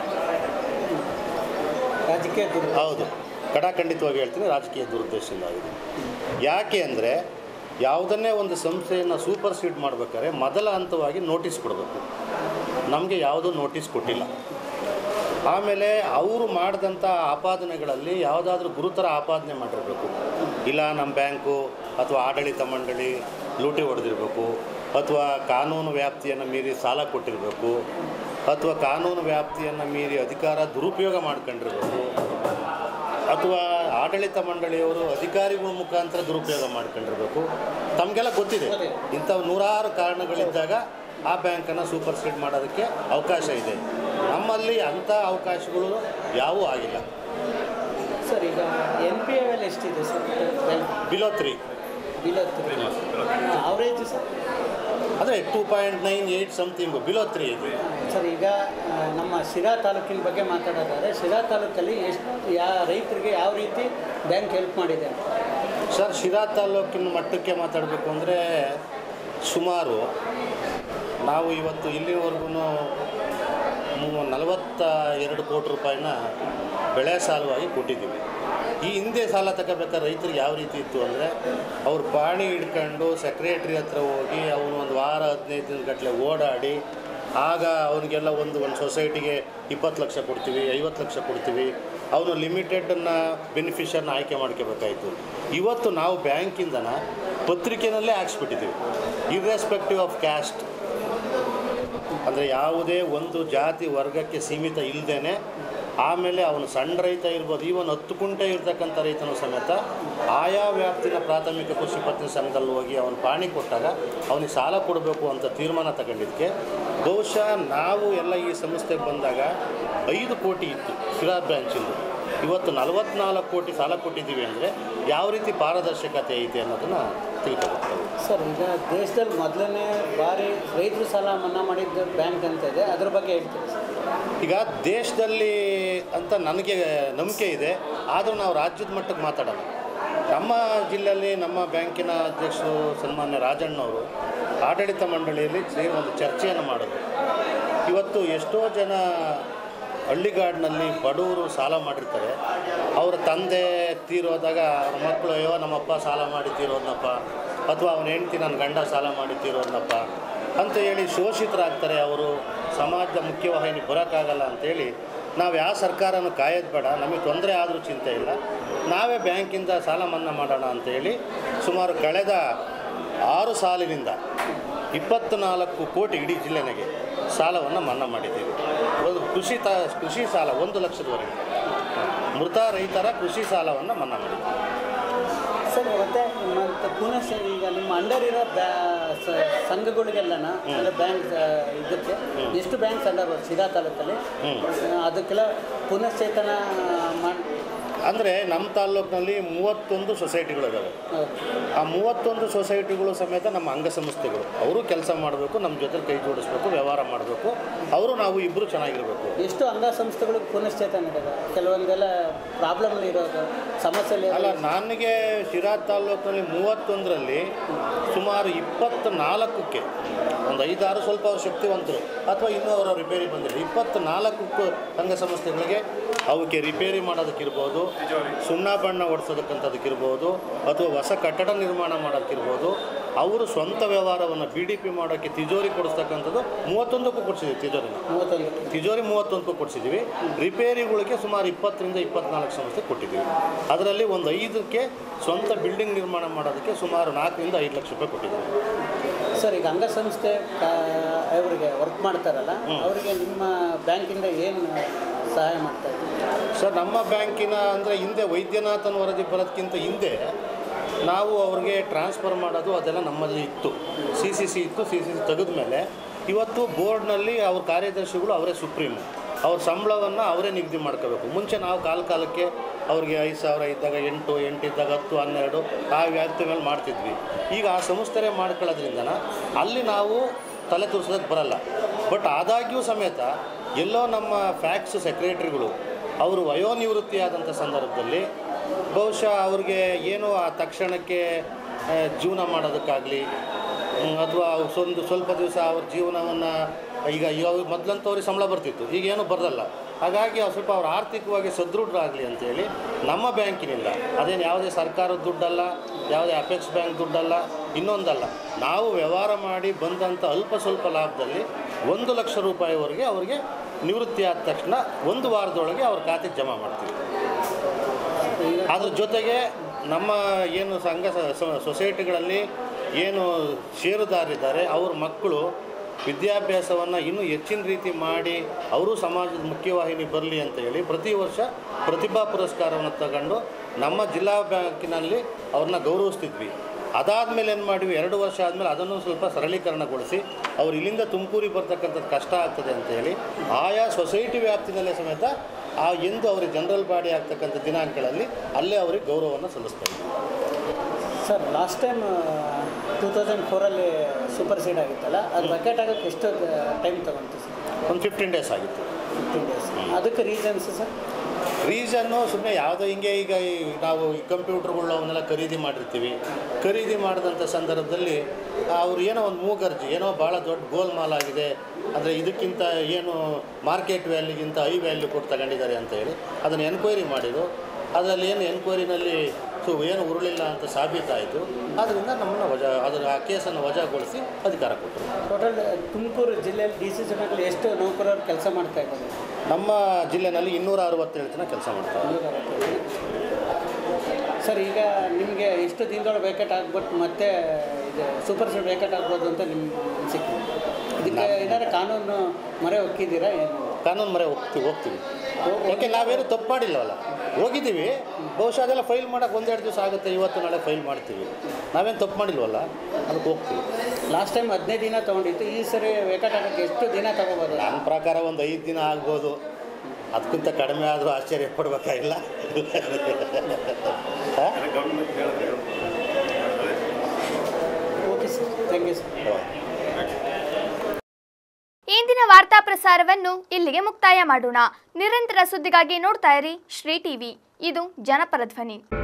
ರಾಜಕೀಯ ಹೌದು ಕಡಾಖಂಡಿತವಾಗಿ ಹೇಳ್ತೀನಿ ರಾಜಕೀಯ ದುರುದ್ದೇಶದಿಂದ ಆಗಿದೆ ಯಾಕೆ ಅಂದರೆ ಯಾವುದನ್ನೇ ಒಂದು ಸಂಸ್ಥೆಯನ್ನು ಸೂಪರ್ ಸೀಡ್ ಮಾಡಬೇಕಾದ್ರೆ ಮೊದಲ ಹಂತವಾಗಿ ನೋಟಿಸ್ ಕೊಡಬೇಕು ನಮಗೆ ಯಾವುದೂ ನೋಟಿಸ್ ಕೊಟ್ಟಿಲ್ಲ ಆಮೇಲೆ ಅವರು ಮಾಡಿದಂಥ ಆಪಾದನೆಗಳಲ್ಲಿ ಯಾವುದಾದ್ರೂ ಗುರುತರ ಆಪಾದನೆ ಮಾಡಿರಬೇಕು ಇಲ್ಲ ನಮ್ಮ ಬ್ಯಾಂಕು ಅಥವಾ ಆಡಳಿತ ಮಂಡಳಿ ಲೂಟಿ ಹೊಡೆದಿರಬೇಕು ಅಥವಾ ಕಾನೂನು ವ್ಯಾಪ್ತಿಯನ್ನು ಮೀರಿ ಸಾಲ ಕೊಟ್ಟಿರಬೇಕು ಅಥವಾ ಕಾನೂನು ವ್ಯಾಪ್ತಿಯನ್ನು ಮೀರಿ ಅಧಿಕಾರ ದುರುಪಯೋಗ ಮಾಡ್ಕೊಂಡಿರ್ಬೇಕು ಅಥವಾ ಆಡಳಿತ ಮಂಡಳಿಯವರು ಅಧಿಕಾರಿಗಳ ಮುಖಾಂತರ ದುರುಪಯೋಗ ಮಾಡ್ಕೊಂಡಿರ್ಬೇಕು ತಮಗೆಲ್ಲ ಗೊತ್ತಿದೆ ಇಂಥ ನೂರಾರು ಕಾರಣಗಳಿದ್ದಾಗ ಆ ಬ್ಯಾಂಕನ್ನು ಸೂಪರ್ ಸೀಡ್ ಮಾಡೋದಕ್ಕೆ ಅವಕಾಶ ಇದೆ ನಮ್ಮಲ್ಲಿ ಅಂಥ ಅವಕಾಶಗಳು ಯಾವೂ ಆಗಿಲ್ಲ ಸರ್ ಈಗ ಎನ್ ಪಿ ಎಲ್ ಎಷ್ಟಿದೆ sir bank below three below three average sir ಅಂದರೆ two point nine eight something below three ಇದೆ ಸರ್ ಈಗ ಆ, ನಮ್ಮ ಶಿರಾ ತಾಲೂಕಿನ ಬಗ್ಗೆ ಮಾತಾಡೋದಾದ್ರೆ ಶಿರಾ ತಾಲೂಕಲ್ಲಿ ಎಷ್ಟು ಯಾ ರೈತರಿಗೆ ಯಾವ ರೀತಿ ಬ್ಯಾಂಕ್ ಹೆಲ್ಪ್ ಮಾಡಿದೆ ಅಂತ ಸರ್ ಶಿರಾ ತಾಲೂಕಿನ ಮಟ್ಟಕ್ಕೆ ಮಾತಾಡಬೇಕು ಅಂದರೆ ಸುಮಾರು ನಾವು ಇವತ್ತು ಇಲ್ಲಿವರೆಗೂ ನಲವತ್ತ ಎರಡು ಕೋಟಿ ರೂಪಾಯಿನ ಬೆಳೆ ಸಾಲವಾಗಿ ಕೊಟ್ಟಿದ್ದೀವಿ ಈ ಹಿಂದೆ ಸಾಲ ತಗೋಬೇಕಾದ್ರೆ ರೈತರಿಗೆ ಯಾವ ರೀತಿ ಇತ್ತು ಅಂದರೆ ಅವ್ರು ಪಾಣಿ ಹಿಡ್ಕೊಂಡು ಸೆಕ್ರೆಟ್ರಿ ಹತ್ರ ಹೋಗಿ ಅವನು ಒಂದು ವಾರ ಹದಿನೈದು ದಿನಗಟ್ಟಲೆ ಓಡಾಡಿ ಆಗ ಅವನಿಗೆಲ್ಲ ಒಂದು ಒಂದು ಸೊಸೈಟಿಗೆ ಇಪ್ಪತ್ತು ಲಕ್ಷ ಕೊಡ್ತೀವಿ ಐವತ್ತು ಲಕ್ಷ ಕೊಡ್ತೀವಿ ಅವನು ಲಿಮಿಟೆಡನ್ನು ಬೆನಿಫಿಷರ್ನ ಆಯ್ಕೆ ಮಾಡ್ಕೋಬೇಕಾಯಿತು ಇವತ್ತು ನಾವು ಬ್ಯಾಂಕಿಂದನ ಪತ್ರಿಕೆನಲ್ಲೇ ಹಾಕ್ಸ್ಬಿಟ್ಟಿದ್ದೀವಿ ಇರ್ರೆಸ್ಪೆಕ್ಟಿವ್ ಆಫ್ ಕ್ಯಾಸ್ಟ್ ಅಂದರೆ ಯಾವುದೇ ಒಂದು ಜಾತಿ ವರ್ಗಕ್ಕೆ ಸೀಮಿತ ಇಲ್ಲದೇ ಆಮೇಲೆ ಅವನು ಸಣ್ಣ ರೈತ ಇರ್ಬೋದು ಈವನ್ ಹತ್ತು ಕುಂಟೆ ಇರ್ತಕ್ಕಂಥ ರೈತನು ಸಮೇತ ಆಯಾ ವ್ಯಾಪ್ತಿನ ಪ್ರಾಥಮಿಕ ಕೃಷಿ ಪತ್ತಿನ ಸಂಘದಲ್ಲಿ ಹೋಗಿ ಅವನು ಪಾಣಿ ಕೊಟ್ಟಾಗ ಅವನಿಗೆ ಸಾಲ ಕೊಡಬೇಕು ಅಂತ ತೀರ್ಮಾನ ತಗೊಂಡಿದ್ದಕ್ಕೆ ಬಹುಶಃ ನಾವು ಎಲ್ಲ ಈ ಸಂಸ್ಥೆಗೆ ಬಂದಾಗ ಐದು ಕೋಟಿ ಇತ್ತು ಶಿರಾ ಬ್ರಾಂಚಿಂದು ಇವತ್ತು ನಲವತ್ನಾಲ್ಕು ಕೋಟಿ ಸಾಲ ಕೊಟ್ಟಿದ್ದೀವಿ ಅಂದರೆ ಯಾವ ರೀತಿ ಪಾರದರ್ಶಕತೆ ಐತೆ ಅನ್ನೋದನ್ನು ತಿಳ್ಕೊಬೇಕು ಸರ್ ಈಗ ದೇಶದಲ್ಲಿ ಮೊದಲನೇ ಬಾರಿ ರೈತರು ಸಾಲ ಮನ್ನಾ ಮಾಡಿದ್ದ ಬ್ಯಾಂಕ್ ಅಂತ ಇದೆ ಅದ್ರ ಬಗ್ಗೆ ಹೇಳ್ತೀವಿ ಸರ್ ಈಗ ದೇಶದಲ್ಲಿ ಅಂತ ನನಗೆ ನಂಬಿಕೆ ಇದೆ ಆದರೂ ನಾವು ರಾಜ್ಯದ ಮಟ್ಟಕ್ಕೆ ಮಾತಾಡೋಣ ನಮ್ಮ ಜಿಲ್ಲೆಯಲ್ಲಿ ನಮ್ಮ ಬ್ಯಾಂಕಿನ ಅಧ್ಯಕ್ಷರು ಸನ್ಮಾನ್ಯ ರಾಜಣ್ಣವರು ಆಡಳಿತ ಮಂಡಳಿಯಲ್ಲಿ ಸೇರಿ ಒಂದು ಚರ್ಚೆಯನ್ನು ಮಾಡಿದ್ರು ಇವತ್ತು ಎಷ್ಟೋ ಜನ ಹಳ್ಳಿಗಾಡಿನಲ್ಲಿ ಬಡವರು ಸಾಲ ಮಾಡಿರ್ತಾರೆ ಅವರ ತಂದೆ ತೀರೋದಾಗ ಅವ್ರ ಮಕ್ಕಳು ಅಯ್ಯೋ ನಮ್ಮಪ್ಪ ಸಾಲ ಮಾಡಿ ತೀರೋದ್ನಪ್ಪ ಅಥವಾ ಅವನ ಹೆಂಡ್ತಿ ನನ್ನ ಗಂಡ ಸಾಲ ಮಾಡಿ ತೀರೋದ್ನಪ್ಪ ಅಂತ ಹೇಳಿ ಶೋಷಿತರಾಗ್ತಾರೆ ಅವರು ಸಮಾಜದ ಮುಖ್ಯವಾಹಿನಿ ಬರೋಕ್ಕಾಗಲ್ಲ ಅಂತೇಳಿ ನಾವು ಯಾವ ಸರ್ಕಾರನೂ ಕಾಯೋದು ಬೇಡ ನಮಗೆ ತೊಂದರೆ ಆದರೂ ಚಿಂತೆ ಇಲ್ಲ ನಾವೇ ಬ್ಯಾಂಕಿಂದ ಸಾಲ ಮನ್ನಾ ಮಾಡೋಣ ಅಂತೇಳಿ ಸುಮಾರು ಕಳೆದ ಆರು ಸಾಲಿನಿಂದ ಇಪ್ಪತ್ತ್ನಾಲ್ಕು ಕೋಟಿ ಇಡೀ ಜಿಲ್ಲೆನಾಗೆ ಸಾಲವನ್ನು ಮನ್ನಾ ಮಾಡಿದ್ದೀವಿ ಒಂದು ಕೃಷಿ ತ ಕೃಷಿ ಸಾಲ ಒಂದು ಲಕ್ಷದವರೆಗೆ ಮೃತ ರೈತರ ಕೃಷಿ ಸಾಲವನ್ನು ಮನ್ನಾ ಮಾಡಿದ್ದೀವಿ ಸರ್ ಸರ್ ಮತ್ತೆ ಮತ್ತೆ ಪುನಃ ಸ- ಈಗ ನಿಮ್ಮ ಅಂಡರ್ ಇರೋ ಬ್ಯಾ ಸ- ಸಂಘಗಳಿಗೆಲ್ಲನ ಅಂದರೆ ಬ್ಯಾಂಕ್ ಇದಕ್ಕೆ ಎಷ್ಟು ಬ್ಯಾಂಕ್ಸ್ ಅಂಡರ್ ಶಿರಾ ತಾಲೂಕಲ್ಲಿ ಆ, ಅದಕ್ಕೆಲ್ಲ ಪುನಶ್ಚೇತನ ಮಾಡಿ ಅಂದರೆ ನಮ್ಮ ತಾಲ್ಲೂಕಿನಲ್ಲಿ ಮೂವತ್ತೊಂದು ಸೊಸೈಟಿಗಳಿದ್ದಾವೆ ಆ ಮೂವತ್ತೊಂದು ಸೊಸೈಟಿಗಳು ಸಮೇತ ನಮ್ಮ ಅಂಗಸಂಸ್ಥೆಗಳು ಅವರು ಕೆಲಸ ಮಾಡಬೇಕು ನಮ್ಮ ಜೊತೆ ಕೈ ಜೋಡಿಸ್ಬೇಕು ವ್ಯವಹಾರ ಮಾಡಬೇಕು ಅವರು ನಾವು ಇಬ್ಬರು ಚೆನ್ನಾಗಿರಬೇಕು ಎಷ್ಟು ಅಂಗಸಂಸ್ಥೆಗಳಿಗೆ ಪುನಶ್ಚೇತನ ಇದೆ ಕೆಲವೊಂದೆಲ್ಲ ಪ್ರಾಬ್ಲಮ್ ಇರೋದು ಸಮಸ್ಯೆ ಅಲ್ಲ ನನಗೆ ಶಿರಾ ತಾಲ್ಲೂಕಿನಲ್ಲಿ ಮೂವತ್ತೊಂದರಲ್ಲಿ ಸುಮಾರು ಇಪ್ಪತ್ತ ನಾಲ್ಕಕ್ಕೆ ಒಂದು ಐದಾರು ಸ್ವಲ್ಪ ಅವ್ರು ಶಕ್ತಿವಂತರು ಅಥವಾ ಇನ್ನೂ ಅವರ ರಿಪೇರಿ ಬಂದಿಲ್ಲ ಇಪ್ಪತ್ತ ನಾಲ್ಕು ಸಂಘ ಸಂಸ್ಥೆಗಳಿಗೆ ಅವಕ್ಕೆ ರಿಪೇರಿ ಮಾಡೋದಕ್ಕಿರ್ಬೋದು ಸುಣ್ಣ ಬಣ್ಣ ಹೊಡ್ಸೋದಕ್ಕಂಥದಕ್ಕಿರ್ಬೋದು ಅಥವಾ ಹೊಸ ಕಟ್ಟಡ ನಿರ್ಮಾಣ ಮಾಡೋದಕ್ಕಿರ್ಬೋದು ಅವರು ಸ್ವಂತ ವ್ಯವಹಾರವನ್ನು ಬಿ ಡಿ ಪಿ ಮಾಡೋಕ್ಕೆ ತಿಜೋರಿ ಕೊಡಿಸ್ತಕ್ಕಂಥದ್ದು ಮೂವತ್ತೊಂದಕ್ಕೂ ಕೊಡಿಸಿದ್ದೀವಿ ತಿಜೋರಿನ ತಿಜೋರಿ ಮೂವತ್ತೊಂದಕ್ಕೂ ಕೊಡಿಸಿದ್ದೀವಿ ರಿಪೇರಿಗಳಿಗೆ ಸುಮಾರು ಇಪ್ಪತ್ತರಿಂದ ಇಪ್ಪತ್ನಾಲ್ಕು ಸಂಸ್ಥೆ ಕೊಟ್ಟಿದ್ದೀವಿ ಅದರಲ್ಲಿ ಒಂದು ಐದಕ್ಕೆ ಸ್ವಂತ ಬಿಲ್ಡಿಂಗ್ ನಿರ್ಮಾಣ ಮಾಡೋದಕ್ಕೆ ಸುಮಾರು ನಾಲ್ಕರಿಂದ ಐದು ಲಕ್ಷ ರೂಪಾಯಿ ಕೊಟ್ಟಿದ್ದೀವಿ ಸರ್ ಈಗ ಅಂಗಸಂಸ್ಥೆ ಅವರಿಗೆ ವರ್ಕ್ ಮಾಡ್ತಾರಲ್ಲ ಅವರಿಗೆ ನಿಮ್ಮ ಬ್ಯಾಂಕಿಂದ ಏನು ಸಹಾಯ ಮಾಡ್ತಾ ಇದ್ದೀವಿ ಸರ್ ನಮ್ಮ ಬ್ಯಾಂಕಿನ ಅಂದರೆ ಹಿಂದೆ ವೈದ್ಯನಾಥನ್ ವರದಿ ಬರೋದಕ್ಕಿಂತ ಹಿಂದೆ ನಾವು ಅವ್ರಿಗೆ ಟ್ರಾನ್ಸ್ಫರ್ ಮಾಡೋದು ಅದೆಲ್ಲ ನಮ್ಮಲ್ಲಿ ಇತ್ತು ಸಿ ಸಿ ಸಿ ಇತ್ತು ಸಿ ಸಿ ಸಿ ತೆಗೆದ ಮೇಲೆ ಇವತ್ತು ಬೋರ್ಡ್ನಲ್ಲಿ ಅವ್ರ ಕಾರ್ಯದರ್ಶಿಗಳು ಅವರೇ ಸುಪ್ರೀಂ ಅವ್ರ ಸಂಬಳವನ್ನು ಅವರೇ ನಿಗದಿ ಮಾಡ್ಕೋಬೇಕು ಮುಂಚೆ ನಾವು ಕಾಲ ಕಾಲಕ್ಕೆ ಅವ್ರಿಗೆ ಐದು ಸಾವಿರ ಇದ್ದಾಗ ಎಂಟು ಎಂಟು ಇದ್ದಾಗ ಹತ್ತು ಹನ್ನೆರಡು ಆ ವ್ಯಾಪ್ತಿ ಮೇಲೆ ಮಾಡ್ತಿದ್ವಿ ಈಗ ಆ ಸಂಸ್ಥೆ ಮಾಡ್ಕೊಳ್ಳೋದ್ರಿಂದನ ಅಲ್ಲಿ ನಾವು ತಲೆ ತೂರ್ಸೋದಕ್ಕೆ ಬರಲ್ಲ ಬಟ್ ಆದಾಗ್ಯೂ ಸಮೇತ ಎಲ್ಲೋ ನಮ್ಮ ಫ್ಯಾಕ್ಸ್ ಸೆಕ್ರೆಟ್ರಿಗಳು ಅವರು ವಯೋನಿವೃತ್ತಿ ಆದಂಥ ಸಂದರ್ಭದಲ್ಲಿ ಬಹುಶಃ ಅವ್ರಿಗೆ ಏನೋ ಆ ತಕ್ಷಣಕ್ಕೆ ಆ, ಜೀವನ ಮಾಡೋದಕ್ಕಾಗಲಿ ಅಥವಾ ಒಂದು ಸ್ವಲ್ಪ ದಿವಸ ಅವ್ರ ಜೀವನವನ್ನು ಈಗ ಇವಾಗ ಮೊದಲಂತವ್ರಿಗೆ ಸಂಬಳ ಬರ್ತಿತ್ತು ಈಗೇನು ಬರಲ್ಲ ಹಾಗಾಗಿ ಅವ್ರು ಸ್ವಲ್ಪ ಅವ್ರು ಆರ್ಥಿಕವಾಗಿ ಸದೃಢರಾಗಲಿ ಅಂತೇಳಿ ನಮ್ಮ ಬ್ಯಾಂಕಿನಿಂದ ಅದೇನು ಯಾವುದೇ ಸರ್ಕಾರದ ದುಡ್ಡಲ್ಲ ಯಾವುದೇ ಅಪೆಕ್ಸ್ ಬ್ಯಾಂಕ್ ದುಡ್ಡಲ್ಲ ಇನ್ನೊಂದಲ್ಲ ನಾವು ವ್ಯವಹಾರ ಮಾಡಿ ಬಂದಂಥ ಅಲ್ಪ ಸ್ವಲ್ಪ ಲಾಭದಲ್ಲಿ ಒಂದು ಲಕ್ಷ ರೂಪಾಯಿವರೆಗೆ ಅವರಿಗೆ ನಿವೃತ್ತಿ ಆದ ತಕ್ಷಣ ಒಂದು ವಾರದೊಳಗೆ ಅವ್ರ ಖಾತೆಗೆ ಜಮಾ ಮಾಡ್ತೀವಿ ಅದ್ರ ಜೊತೆಗೆ ನಮ್ಮ ಏನು ಸಂಘ ಸ- ಸ- ಸೊಸೈಟಿಗಳಲ್ಲಿ ಏನು ಷೇರುದಾರಿದ್ದಾರೆ ಅವ್ರ ಮಕ್ಕಳು ವಿದ್ಯಾಭ್ಯಾಸವನ್ನು ಇನ್ನೂ ಹೆಚ್ಚಿನ ರೀತಿ ಮಾಡಿ ಅವರು ಸಮಾಜದ ಮುಖ್ಯವಾಹಿನಿ ಬರಲಿ ಅಂತ ಹೇಳಿ ಪ್ರತಿ ವರ್ಷ ಪ್ರತಿಭಾ ಪುರಸ್ಕಾರವನ್ನು ತಗೊಂಡು ನಮ್ಮ ಜಿಲ್ಲಾ ಬ್ಯಾಂಕಿನಲ್ಲಿ ಅವ್ರನ್ನ ಗೌರವಿಸ್ತಿದ್ವಿ ಅದಾದಮೇಲೆ ಏನು ಮಾಡಿವಿ ಎರಡು ವರ್ಷ ಆದಮೇಲೆ ಅದನ್ನು ಸ್ವಲ್ಪ ಸರಳೀಕರಣಗೊಳಿಸಿ ಅವ್ರು ಇಲ್ಲಿಂದ ತುಮಕೂರಿಗೆ ಬರ್ತಕ್ಕಂಥದ್ದು ಕಷ್ಟ ಆಗ್ತದೆ ಅಂತ ಹೇಳಿ ಆಯಾ ಸೊಸೈಟಿ ವ್ಯಾಪ್ತಿನಲ್ಲೇ ಸಮೇತ ಆ ಎಂದು ಅವರಿಗೆ ಜನರಲ್ ಬಾಡಿ ಆಗ್ತಕ್ಕಂಥ ದಿನಾಂಕಗಳಲ್ಲಿ ಅಲ್ಲೇ ಅವರಿಗೆ ಗೌರವವನ್ನು ಸಲ್ಲಿಸ್ತಾ ಇದ್ದೀವಿ sir last time two thousand ಫೋರಲ್ಲಿ ಸೂಪರ್ ಸೀಡ್ ಆಗಿತ್ತಲ್ಲ ಅದು ಬಕೆಟ್ ಆಗೋಕ್ಕೆ ಎಷ್ಟು ಟೈಮ್ ತಗೊಂತು ಸರ್ ಒಂದು ಫಿಫ್ಟೀನ್ ಡೇಸ್ ಆಗಿತ್ತು ಫಿಫ್ಟೀನ್ ಡೇಸ್ ಅದಕ್ಕೆ ರೀಸನ್ಸ್ ಸರ್ ರೀಸನ್ನು ಸುಮ್ಮನೆ ಯಾವುದೋ ಹಿಂಗೆ ಈಗ ಈ ನಾವು ಈ ಕಂಪ್ಯೂಟರ್ಗಳು ಅವನ್ನೆಲ್ಲ ಖರೀದಿ ಮಾಡಿರ್ತೀವಿ ಖರೀದಿ ಮಾಡಿದಂಥ ಸಂದರ್ಭದಲ್ಲಿ ಅವ್ರು ಏನೋ ಒಂದು ಮೂಗರ್ಜಿ ಏನೋ ಭಾಳ ದೊಡ್ಡ ಗೋಲ್ಮಾಲ್ ಆಗಿದೆ ಅಂದರೆ ಇದಕ್ಕಿಂತ ಏನು ಮಾರ್ಕೆಟ್ ವ್ಯಾಲ್ಯೂಗಿಂತ ಐ ವ್ಯಾಲ್ಯೂ ಕೊಟ್ಟು ತಗೊಂಡಿದ್ದಾರೆ ಅಂತ ಹೇಳಿ ಅದನ್ನು ಎನ್ಕ್ವೈರಿ ಮಾಡಿದ್ರು ಅದರಲ್ಲಿ ಏನು ಎನ್ಕ್ವೈರಿನಲ್ಲಿ ಸೊ ಏನು ಉರುಳಿಲ್ಲ ಅಂತ ಸಾಬೀತಾಯಿತು ಆದ್ದರಿಂದ ನಮ್ಮನ್ನು ವಜಾ ಅದರ ಆ ಕೇಸನ್ನು ವಜಾಗೊಳಿಸಿ ಅಧಿಕಾರ ಕೊಟ್ಟರು ಟೋಟಲ್ ತುಮಕೂರು ಜಿಲ್ಲೆಯಲ್ಲಿ ಡಿ ಸಿ ಸಿನಲ್ಲಿ ಎಷ್ಟು ನೌಕರರು ಕೆಲಸ ಮಾಡ್ತಾ ಇದ್ದಾರೆ ನಮ್ಮ ಜಿಲ್ಲೆನಲ್ಲಿ ಇನ್ನೂರ ಅರವತ್ತೇಳು ಜನ ಕೆಲಸ ಮಾಡ್ತಾರೆ ಸರ್ ಈಗ ನಿಮಗೆ ಎಷ್ಟು ದಿನದೊಳಗೆ ವೇಕೆಟ್ ಆಗ್ಬಿಟ್ಟು ಮತ್ತೆ ಇದು ಸೂಪರ್ ಸೀಡ್ ವೇಕೆಟ್ ಆಗ್ಬೋದು ಅಂತ ನಿಮ್ಮ ಅನಿಸಿಕೆ ಇದಕ್ಕೆ ಏನಾದ್ರು ಕಾನೂನು ಮೊರೆ ಒಕ್ಕಿದ್ದೀರಾ ಏನು ಕಾನೂನು ಮೊರೆ ಹೋಗ್ತೀವಿ ಹೋಗ್ತೀವಿ ಯಾಕೆ ನಾವೇನು ತಪ್ಪು ಮಾಡಿಲ್ಲವಲ್ಲ ಹೋಗಿದ್ದೀವಿ ಬಹುಶಃ ಅದೆಲ್ಲ ಫೈಲ್ ಮಾಡೋಕೆ ಒಂದೆರಡು ದಿವಸ ಆಗುತ್ತೆ ಇವತ್ತು ನಾಳೆ ಫೈಲ್ ಮಾಡ್ತೀವಿ ನಾವೇನು ತಪ್ಪು ಮಾಡಿಲ್ವಲ್ಲ ಅದಕ್ಕೆ ಹೋಗ್ತೀವಿ ಲಾಸ್ಟ್ ಟೈಮ್ ಹದಿನೈದು ದಿನ ತೊಗೊಂಡಿತ್ತು ಈ ಸರಿ ವೇಕೆಟ್ ಆಗೋಕ್ಕೆ ಎಷ್ಟು ದಿನ ತಗೋಬೋದು ನನ್ನ ಪ್ರಕಾರ ಒಂದು ಐದು ದಿನ ಆಗ್ಬೋದು ಅದಕ್ಕಿಂತ ಕಡಿಮೆ ಆದರೂ ಆಶ್ಚರ್ಯ ಪಡ್ಬೇಕಾಗಿಲ್ಲ ಹಾ? Okay sir thank you sir ಇಂದಿನ ವಾರ್ತಾ ಪ್ರಸಾರವನ್ನು ಇಲ್ಲಿಗೆ ಮುಕ್ತಾಯ ಮಾಡೋಣ ನಿರಂತರ ಸುದ್ದಿಗಾಗಿ ನೋಡ್ತಾ ಇರಿ ಶ್ರೀ ಟಿವಿ ಇದು ಜನಪರ ಧ್ವನಿ